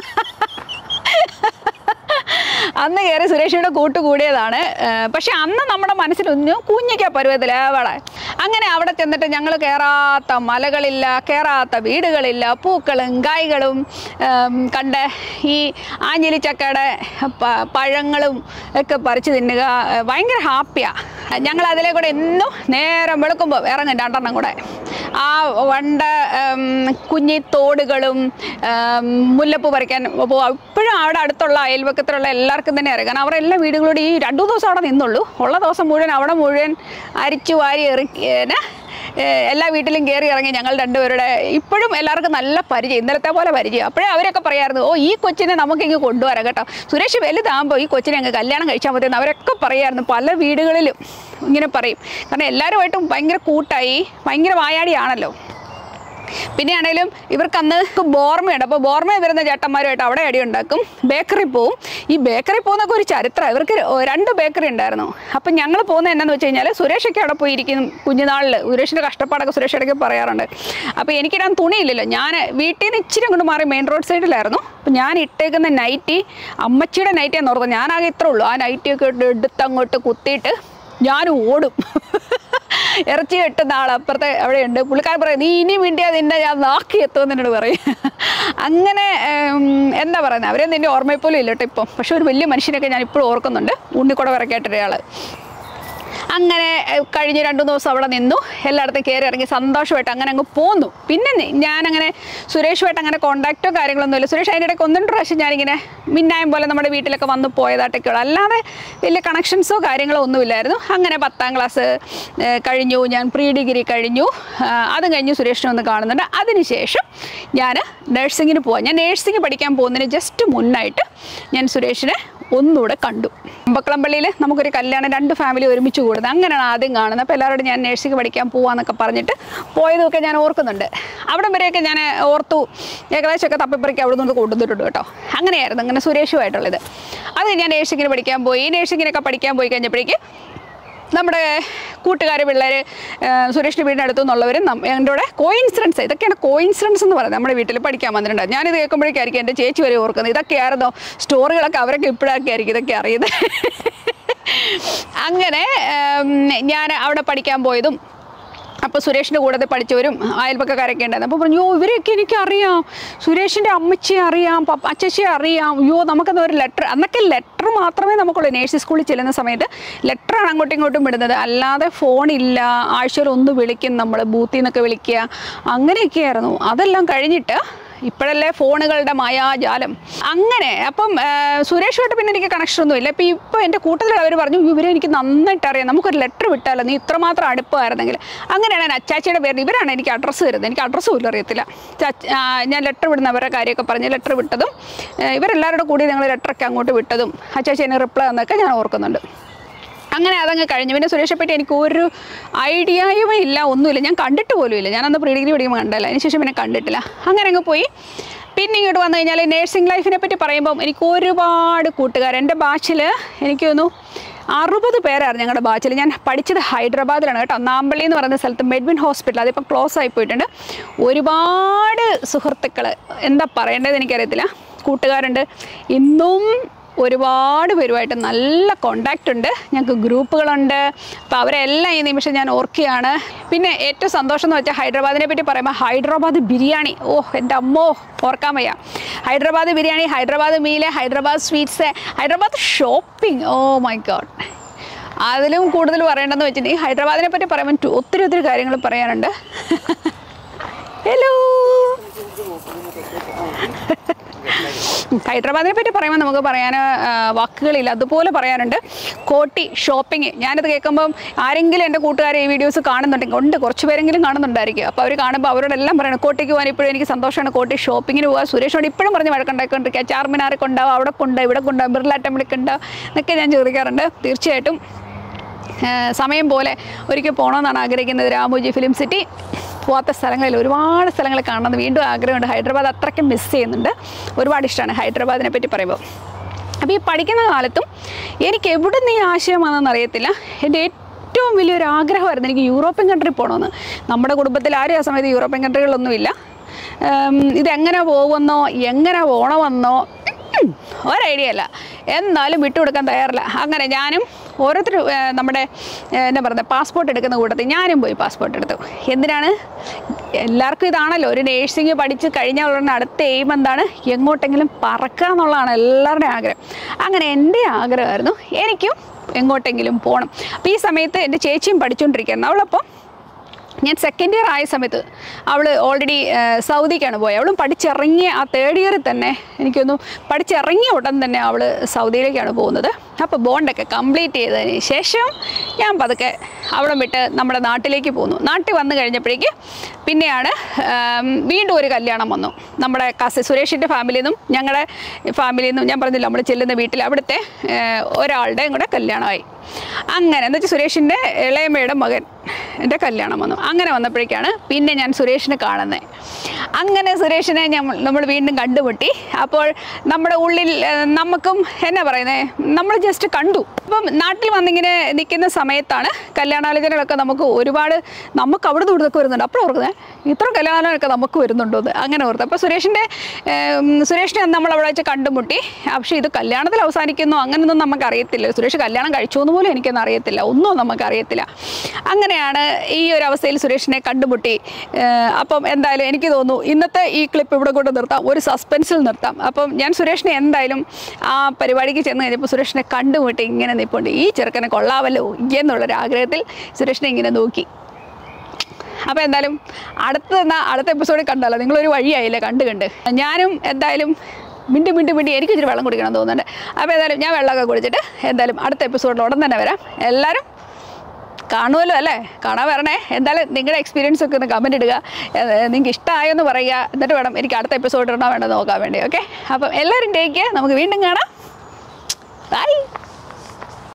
അന്ന് കയറി സുരേഷിയുടെ കൂട്ട് കൂടിയതാണ് ഏഹ് പക്ഷെ അന്ന് നമ്മുടെ മനസ്സിലൊന്നും കുഞ്ഞിക്ക പരുവത്തില അവിടെ അങ്ങനെ അവിടെ ചെന്നിട്ട് ഞങ്ങൾ കയറാത്ത മലകളില്ല കയറാത്ത വീടുകളില്ല പൂക്കളും കായ്കളും ഏം, കണ്ട് ഈ ആഞ്ഞിലിച്ചക്കയുടെ പ- പഴങ്ങളും ഒക്കെ പറിച്ച് തിന്നുക ഏഹ് ഭയങ്കര ഹാപ്പിയാണ് ഞങ്ങൾ അതിലെ കൂടെ എന്നും നേരം വെളുക്കുമ്പോൾ ഇറങ്ങും രണ്ടെണ്ണം കൂടെ ആ വണ്ട ഉം, കുഞ്ഞി തോടുകളും ഉം, മുല്ലപ്പൂ പറിക്കാൻ പോകും ഇപ്പോഴും അവിടെ അടുത്തുള്ള അയൽവക്കത്തിലുള്ള എല്ലാവർക്കും തന്നെ അറിയാം കാരണം അവരെല്ലാ വീടുകളോട് ഈ രണ്ടു ദിവസം അവിടെ നിന്നുള്ളൂ ഉള്ള ദിവസം മുഴുവൻ അവിടെ മുഴുവൻ അരിച്ചു വാരി എറിക്കേന എല്ലാ വീട്ടിലും കയറി ഇറങ്ങി ഞങ്ങൾ രണ്ടുപേരുടെ ഇപ്പോഴും എല്ലാവർക്കും നല്ല പരിചയം ഇന്നലത്തെ പോലെ പരിചയം അപ്പോഴേ അവരൊക്കെ പറയായിരുന്നു ഓ ഈ കൊച്ചിനെ നമുക്ക് ഇങ്ങ് കൊണ്ടുവരാം കേട്ടോ സുരേഷ് വലുതാകുമ്പോൾ ഈ കൊച്ചിനെ അങ്ങ് കല്യാണം കഴിച്ചാൽ മതി എന്ന് അവരൊക്കെ പറയായിരുന്നു പല വീടുകളിലും ഇങ്ങനെ പറയും കാരണം എല്ലാവരുമായിട്ടും ഭയങ്കര കൂട്ടായി ഭയങ്കര വായാടിയാണല്ലോ പിന്നെ ആണെങ്കിലും ഇവർക്ക് അന്ന് ബോർമയുണ്ട് അപ്പോൾ ബോർമ വരുന്ന ചേട്ടന്മാരുമായിട്ട് അവിടെ അടി ഉണ്ടാക്കും ബേക്കറി പോവും ഈ ബേക്കറി പോകുന്നൊക്കെ ഒരു ചരിത്രം ഇവർക്ക് രണ്ട് ബേക്കറി ഉണ്ടായിരുന്നു അപ്പം ഞങ്ങൾ പോകുന്നത് എന്നാന്ന് വെച്ച് കഴിഞ്ഞാൽ സുരേഷൊക്കെ അവിടെ പോയി ഇരിക്കും കുഞ്ഞുനാളിൽ സുരേഷിൻ്റെ കഷ്ടപ്പാടൊക്കെ സുരേഷ് ഇടയ്ക്ക് പറയാറുണ്ട് അപ്പോൾ എനിക്കിടാൻ തുണിയില്ലല്ലോ ഞാൻ വീട്ടിൽ നിന്ന് ഇച്ചിരി അങ്ങോട്ട് മാറി മെയിൻ റോഡ് സൈഡിലായിരുന്നു അപ്പം ഞാൻ ഇട്ടേക്കുന്ന നൈറ്റി അമ്മച്ചിയുടെ നൈറ്റി എന്ന് ഓർത്തത് ഞാനാകെ ഇത്രേ ഉള്ളൂ ആ നൈറ്റിയൊക്കെ ഇട്ട് എടുത്ത് അങ്ങോട്ട് കുത്തിയിട്ട് ഞാൻ ഓടും ഇറച്ചി വെട്ടുന്ന ആൾ അപ്പുറത്തെ അവിടെയുണ്ട് പുള്ളിക്കാരൻ പറയും നീ ഇനി വേണ്ടിയാ നിന്നെ ഞാൻ നാക്കി എത്തുമെന്ന് എന്നോട് പറയും അങ്ങനെ ഉം, എന്താ പറയുന്നത് അവരെ നിന്റെ ഓർമ്മയിൽ പോലും ഇല്ല കേട്ടോ ഇപ്പം പക്ഷെ ഒരു വലിയ മനുഷ്യനൊക്കെ ഞാൻ ഇപ്പോഴും ഓർക്കുന്നുണ്ട് ഉണ്ണിക്കുട വിറക്കേട്ടൊരാൾ അങ്ങനെ ഏഹ്, കഴിഞ്ഞ് രണ്ടു ദിവസം അവിടെ നിന്നു എല്ലായിടത്തും കയറി ഇറങ്ങി സന്തോഷമായിട്ട് അങ്ങനെ അങ്ങ് പോന്നു പിന്നെ നി- ഞാനങ്ങനെ സുരേഷുമായിട്ട് അങ്ങനെ കോണ്ടാക്റ്റോ കാര്യങ്ങളൊന്നും ഇല്ല സുരേഷ് അതിൻ്റെ ഇടയ്ക്ക് ഒന്നും പ്രാവശ്യം ഞാനിങ്ങനെ മിന്നായം പോലെ നമ്മുടെ വീട്ടിലൊക്കെ വന്ന് പോയതായിട്ടൊക്കെ ഉള്ളു അല്ലാതെ വലിയ കണക്ഷൻസോ കാര്യങ്ങളോ ഒന്നുമില്ലായിരുന്നു അങ്ങനെ പത്താം ക്ലാസ് ഏഹ്, കഴിഞ്ഞു ഞാൻ പ്രീ ഡിഗ്രി കഴിഞ്ഞു ആഹ്, അത് കഴിഞ്ഞ് സുരേഷിനെ ഒന്ന് കാണുന്നുണ്ട് അതിനുശേഷം ഞാൻ നഴ്സിങ്ങിന് പോവാം ഞാൻ നഴ്സിംഗ് പഠിക്കാൻ പോകുന്നതിന് ജസ്റ്റ് മുന്നായിട്ട് ഞാൻ സുരേഷിനെ ഒന്നുകൂടെ കണ്ടു അമ്പക്കുളമ്പള്ളിയിൽ നമുക്കൊരു കല്യാണം രണ്ട് ഫാമിലി ഒരുമിച്ച് കൂടുന്നത് അങ്ങനെയാണ് ആദ്യം കാണുന്നത് അപ്പോൾ എല്ലാവരോടും ഞാൻ നഴ്സിംഗ് പഠിക്കാൻ പോവാന്നൊക്കെ പറഞ്ഞിട്ട് പോയതൊക്കെ ഞാൻ ഓർക്കുന്നുണ്ട് അവിടെ വരെയൊക്കെ ഞാൻ ഓർത്തു ഏകദേശമൊക്കെ തപ്പിപ്പറിക്ക് അവിടെ നിന്ന് കൊണ്ടുവന്നിട്ടുണ്ട് കേട്ടോ അങ്ങനെയായിരുന്നു അങ്ങനെ സുരേഷുമായിട്ടുള്ളത് അത് ഞാൻ നഴ്സിങ്ങിന് പഠിക്കാൻ പോയി നഴ്സിങ്ങിനൊക്കെ പഠിക്കാൻ പോയി കഴിഞ്ഞപ്പോഴേക്ക് നമ്മുടെ കൂട്ടുകാർ പിള്ളേർ സുരേഷിൻ്റെ വീടിൻ്റെ അടുത്തു നിന്നുള്ളവരും നം- എൻ്റെ കൂടെ കോയിൻസിഡൻസ് ഇതൊക്കെയാണ് കോയിൻസിഡൻസ് എന്ന് പറയുന്നത് നമ്മുടെ വീട്ടിൽ പഠിക്കാൻ വന്നിട്ടുണ്ട് ഞാനിത് കേൾക്കുമ്പോഴേക്കായിരിക്കും എൻ്റെ ചേച്ചി വരെ ഓർക്കുന്നത് ഇതൊക്കെയായിരുന്നോ സ്റ്റോറികളൊക്കെ അവരൊക്കെ ഇപ്പോഴൊക്കെ ആയിരിക്കും ഇതൊക്കെ അറിയുന്നത് അങ്ങനെ ഉം, ഞാൻ അവിടെ പഠിക്കാൻ പോയതും അപ്പോൾ സുരേഷിൻ്റെ കൂടെ പഠിച്ചവരും അയൽപക്കക്കാരൊക്കെ ഉണ്ടായിരുന്നു അപ്പോൾ പറഞ്ഞു "യ്യോ, ഇവരെയൊക്കെ എനിക്കറിയാം സുരേഷിൻ്റെ അമ്മച്ചിയെ അറിയാം പപ്പ അച്ചച്ചിയെ അറിയാം അയ്യോ നമുക്കെന്താ ഒരു ലെറ്റർ അന്നൊക്കെ ലെറ്റർ മാത്രമേ നമുക്കുള്ളൂ നേഴ്സിംഗ് സ്കൂളിൽ ചെല്ലുന്ന സമയത്ത് ലെറ്ററാണ് അങ്ങോട്ടും ഇങ്ങോട്ടും വിടുന്നത് അല്ലാതെ ഫോണില്ല ആഴ്ചയിൽ ഒന്ന് വിളിക്കും നമ്മൾ ബൂത്തിൽ നിന്നൊക്കെ വിളിക്കുക അങ്ങനെയൊക്കെയായിരുന്നു അതെല്ലാം കഴിഞ്ഞിട്ട് ഇപ്പോഴല്ലേ ഫോണുകളുടെ മായാജാലം അങ്ങനെ അപ്പം ആ, സുരേഷുമായിട്ട് പിന്നെ എനിക്ക് കണക്ഷൻ ഒന്നും ഇല്ല ഇപ്പം ഇപ്പോൾ എൻ്റെ കൂട്ടത്തിലുള്ളവർ പറഞ്ഞു ഇവരെ എനിക്ക് നന്നായിട്ട് അറിയാം നമുക്കൊരു ലെറ്റർ വിട്ടാലോ നീ ഇത്രമാത്രം അടുപ്പമായിരുന്നെങ്കിൽ അങ്ങനെയാണ് ഞാൻ അച്ചാച്ചിയുടെ പേരിൽ ഇവരാണ് എനിക്ക് അഡ്രസ്സ് തരുന്നത് എനിക്ക് അഡ്രസ്സ് പോലും അറിയത്തില്ല ചാച്ച- ആ, ഞാൻ ലെറ്റർ വിടുന്നവരുടെ കാര്യമൊക്കെ പറഞ്ഞ് ലെറ്റർ വിട്ടതും ഏ, ഇവരെല്ലാവരുടെ കൂടി ഞങ്ങൾ ലെറ്ററൊക്കെ അങ്ങോട്ട് വിട്ടതും അച്ചാച്ചി എന്നെ റിപ്ലൈ തന്നൊക്കെ ഞാൻ ഓർക്കുന്നുണ്ട് അങ്ങനെ അതങ്ങ് കഴിഞ്ഞു പിന്നെ സുരേഷെ പറ്റി എനിക്ക് ഒരു ഐഡിയയും ഇല്ല ഒന്നുമില്ല ഞാൻ കണ്ടിട്ട് പോലും ഇല്ല ഞാൻ അന്ന് പ്രീ ഡിഗ്രി പഠിക്കുമ്പോൾ കണ്ടല്ല അതിനുശേഷം പിന്നെ കണ്ടിട്ടില്ല അങ്ങനെ അങ്ങ് പോയി പിന്നെ ഇങ്ങോട്ട് വന്നു കഴിഞ്ഞാൽ നേഴ്സിംഗ് ലൈഫിനെ പറ്റി പറയുമ്പം എനിക്ക് ഒരുപാട് കൂട്ടുകാർ എൻ്റെ ബാച്ചിൽ എനിക്ക് തോന്നുന്നു അറുപത് പേരായിരുന്നു ഞങ്ങളുടെ ബാച്ചിൽ ഞാൻ പഠിച്ചത് ഹൈദരാബാദിലാണ് കേട്ടോ നാമ്പള്ളി എന്ന് പറയുന്ന സ്ഥലത്ത് മെഡ്വിൻ ഹോസ്പിറ്റൽ അതിപ്പോൾ ക്ലോസ് ആയി പോയിട്ടുണ്ട് ഒരുപാട് സുഹൃത്തുക്കൾ എന്താ പറയേണ്ടത് എനിക്കറിയത്തില്ല കൂട്ടുകാരുണ്ട് ഇന്നും ഒരുപാട് പേരുമായിട്ട് നല്ല കോണ്ടാക്റ്റ് ഉണ്ട് ഞങ്ങൾക്ക് ഗ്രൂപ്പുകളുണ്ട് അപ്പോൾ അവരെല്ലാം ഈ നിമിഷം ഞാൻ ഓർക്കുകയാണ് പിന്നെ ഏറ്റവും സന്തോഷം എന്ന് വെച്ചാൽ ഹൈദരാബാദിനെ പറ്റി പറയുമ്പോൾ ഹൈദരാബാദ് ബിരിയാണി ഓ എൻ്റെ അമ്മോ ഓർക്കാൻ വയ്യ Hyderabad biryani Hyderabad meal Hyderabad sweets Hyderabad shopping oh my God അതിലും കൂടുതൽ പറയേണ്ടതെന്ന് വെച്ചിട്ടുണ്ടെങ്കിൽ ഹൈദരാബാദിനെ പറ്റി പറയുമ്പോൾ ടു- ഒത്തിരി ഒത്തിരി കാര്യങ്ങൾ പറയാനുണ്ട് ഹലോ ഹൈദരാബാദിനെ പറ്റി പറയുമ്പോൾ നമുക്ക് പറയാൻ ആ, വാക്കുകളില്ല അതുപോലെ പറയാനുണ്ട് കോട്ടി ഷോപ്പിംഗ് ഞാനത് കേൾക്കുമ്പം ആരെങ്കിലും എൻ്റെ കൂട്ടുകാരെ ഈ വീഡിയോസ് കാണുന്നുണ്ടെങ്കിൽ ഉണ്ട് കുറച്ച് പേരെങ്കിലും കാണുന്നുണ്ടായിരിക്കും അപ്പോൾ അവർ കാണുമ്പോൾ അവരോടെല്ലാം പറയണം കോട്ടിക്ക് പോകാൻ ഇപ്പോഴും എനിക്ക് സന്തോഷമാണ് കോട്ടി ഷോപ്പിങ്ങിന് പോകാൻ സുരേഷോട് ഇപ്പോഴും പറഞ്ഞ് വഴക്കുണ്ടാക്കിക്കൊണ്ടിരിക്കുക ചാർമിനാർ കൊണ്ടാവും അവിടെ കൊണ്ടാവും ഇവിടെ കൊണ്ടാവും ബിർള ടെമ്പിളിക്കുണ്ടാവും എന്നൊക്കെ ഞാൻ ചോദിക്കാറുണ്ട് തീർച്ചയായിട്ടും ഏഹ് സമയം പോലെ ഒരിക്കൽ പോകണമെന്നാണ് ആഗ്രഹിക്കുന്നത് രാമോജി ഫിലിം സിറ്റി പോകാത്ത സ്ഥലങ്ങളിൽ ഒരുപാട് സ്ഥലങ്ങൾ കാണണമെന്ന് വീണ്ടും ആഗ്രഹമുണ്ട് ഹൈദരാബാദ് അത്രയ്ക്ക് മിസ് ചെയ്യുന്നുണ്ട് ഒരുപാട് ഇഷ്ടമാണ് ഹൈദരാബാദിനെ പറ്റി പറയുമ്പോൾ അപ്പോൾ ഈ പഠിക്കുന്ന കാലത്തും എനിക്ക് എവിടെ നിന്ന് ഈ ആശയം വന്നെന്ന് അറിയത്തില്ല എൻ്റെ ഏറ്റവും വലിയൊരു ആഗ്രഹമായിരുന്നു എനിക്ക് യൂറോപ്യൻ കൺട്രി പോകണമെന്ന് നമ്മുടെ കുടുംബത്തിൽ ആരും ആ സമയത്ത് യൂറോപ്യൻ കൺട്രികളൊന്നുമില്ല ഉം, ഇതെങ്ങനെ പോകുമെന്നോ എങ്ങനെ പോകണമെന്നോ ഉം, ഒരു ഐഡിയ അല്ല എന്നാലും വിട്ടുകൊടുക്കാൻ തയ്യാറില്ല അങ്ങനെ ഞാനും ഓരോരുത്തർ നമ്മുടെ ഏഹ്, എന്നാ പറയുന്നത് പാസ്പോർട്ട് എടുക്കുന്ന കൂട്ടത്തിൽ ഞാനും പോയി പാസ്പോർട്ട് എടുത്തു എന്തിനാണ് എല്ലാവർക്കും ഇതാണല്ലോ ഒരു നേഴ്സിംഗ് പഠിച്ച് കഴിഞ്ഞാൽ ഉടനെ അടുത്ത എയിം എന്താണ് എങ്ങോട്ടെങ്കിലും പറക്കുക എന്നുള്ളതാണ് എല്ലാവരുടെയും ആഗ്രഹം അങ്ങനെ എൻ്റെ ആഗ്രഹമായിരുന്നു എനിക്കും എങ്ങോട്ടെങ്കിലും പോകണം അപ്പോൾ ഈ സമയത്ത് എൻ്റെ ചേച്ചിയും പഠിച്ചുകൊണ്ടിരിക്കുകയായിരുന്നു അവളപ്പോൾ ഞാൻ സെക്കൻഡ് ഇയർ ആയ സമയത്ത് അവൾ ഓൾറെഡി സൗദിക്കാണ് പോയത് അവളും പഠിച്ചിറങ്ങിയ ആ തേർഡ് ഇയറിൽ തന്നെ എനിക്കൊന്നു പഠിച്ചിറങ്ങിയ ഉടൻ തന്നെ അവൾ സൗദിയിലേക്കാണ് പോകുന്നത് അപ്പോൾ ബോണ്ടൊക്കെ കംപ്ലീറ്റ് ചെയ്തതിന് ശേഷം ഞാൻ പതുക്കെ അവിടെ വിട്ട് നമ്മുടെ നാട്ടിലേക്ക് പോന്നു നാട്ടിൽ വന്നു കഴിഞ്ഞപ്പോഴേക്ക് പിന്നെയാണ് ആം, വീണ്ടും ഒരു കല്യാണം വന്നു നമ്മുടെ കസി സുരേഷിൻ്റെ ഫാമിലിയിൽ നിന്നും ഞങ്ങളുടെ ഫാമിലിയിൽ നിന്നും ഞാൻ പറഞ്ഞില്ല നമ്മൾ ചെല്ലുന്ന വീട്ടിൽ അവിടുത്തെ ഏഹ്, ഒരാളുടെയും കൂടെ കല്യാണമായി അങ്ങനെ എന്ന് വെച്ചാൽ സുരേഷിൻ്റെ ഇളയമ്മയുടെ മകൻ എൻ്റെ കല്യാണം വന്നു അങ്ങനെ വന്നപ്പോഴേക്കാണ് പിന്നെ ഞാൻ സുരേഷിനെ കാണുന്നത് അങ്ങനെ സുരേഷിനെ ഞമ്മ നമ്മൾ വീണ്ടും കണ്ടുമുട്ടി അപ്പോൾ നമ്മുടെ ഉള്ളിൽ ഏഹ്, നമുക്കും എന്നാ പറയുന്നത് നമ്മൾ ജസ്റ്റ് കണ്ടു അപ്പം നാട്ടിൽ വന്നിങ്ങനെ നിൽക്കുന്ന സമയത്താണ് കല്യാണാലോചനകളൊക്കെ നമുക്ക് ഒരുപാട് നമുക്ക് അവിടെ നിന്ന് ഇവിടുന്നൊക്കെ വരുന്നുണ്ട് അപ്പോൾ ഓർക്കുന്നത് ഇത്ര കല്യാണാലോചനയൊക്കെ നമുക്ക് വരുന്നുണ്ടോ എന്ന് അങ്ങനെ ഓർത്ത് അപ്പോൾ സുരേഷിൻ്റെ ഏം, സുരേഷിനെ അന്ന് നമ്മൾ അവിടെ വെച്ച് കണ്ടുമുട്ടി പക്ഷേ ഇത് കല്യാണത്തിൽ അവസാനിക്കുന്നു അങ്ങനെയൊന്നും നമുക്ക് അറിയത്തില്ല സുരേഷ് കല്യാണം കഴിച്ചു എന്ന് പോലും എനിക്കൊന്നും അറിയത്തില്ല ഒന്നും നമുക്ക് അറിയത്തില്ല അങ്ങനെയാണ് ഈ ഒരു അവസ്ഥയിൽ സുരേഷിനെ കണ്ടുമുട്ടി ഏഹ് അപ്പം എന്തായാലും എനിക്ക് തോന്നുന്നു ഇന്നത്തെ ഈ ക്ലിപ്പ് ഇവിടെ കൊണ്ട് നിർത്താം ഒരു സസ്പെൻസിൽ നിർത്താം അപ്പം ഞാൻ സുരേഷിനെ എന്തായാലും ആ പരിപാടിക്ക് ചെന്ന് കഴിഞ്ഞപ്പോൾ സുരേഷിനെ കണ്ടുമുട്ടി ഇങ്ങനെ നിൽപ്പുണ്ട് ഈ ചെറുക്കനെ കൊള്ളാവല്ലോ എന്നുള്ളൊരു ആഗ്രഹത്തിൽ സുരേഷിനെ ഇങ്ങനെ നോക്കി അപ്പോൾ എന്തായാലും അടുത്ത എന്നാ അടുത്ത എപ്പിസോഡിൽ കണ്ടല്ലോ നിങ്ങളൊരു വഴിയായില്ലേ കണ്ട് കണ്ട് ഞാനും എന്തായാലും മിണ്ടി മിണ്ടി മിണ്ടി എനിക്ക് ഇച്ചിരി വെള്ളം കുടിക്കണം എന്ന് തോന്നുന്നുണ്ട് അപ്പോൾ എന്തായാലും ഞാൻ വെള്ളമൊക്കെ കുടിച്ചിട്ട് എന്തായാലും അടുത്ത എപ്പിസോഡിൽ ഉടൻ തന്നെ വരാം എല്ലാവരും കാണുമല്ലോ അല്ലേ കാണാൻ വരണേ എന്തായാലും നിങ്ങളുടെ എക്സ്പീരിയൻസ് ഒക്കെ ഒന്ന് കമൻറ്റ് ഇടുക ഏഹ് നിങ്ങൾക്ക് ഇഷ്ടമായോ എന്ന് പറയുക എന്നിട്ട് വേണം എനിക്ക് അടുത്ത എപ്പിസോഡ് ഇടണോ വേണ്ടത് നോക്കാൻ വേണ്ടി ഓക്കെ അപ്പം എല്ലാവരും ടേക്ക് നമുക്ക് വീണ്ടും കാണാം ബൈ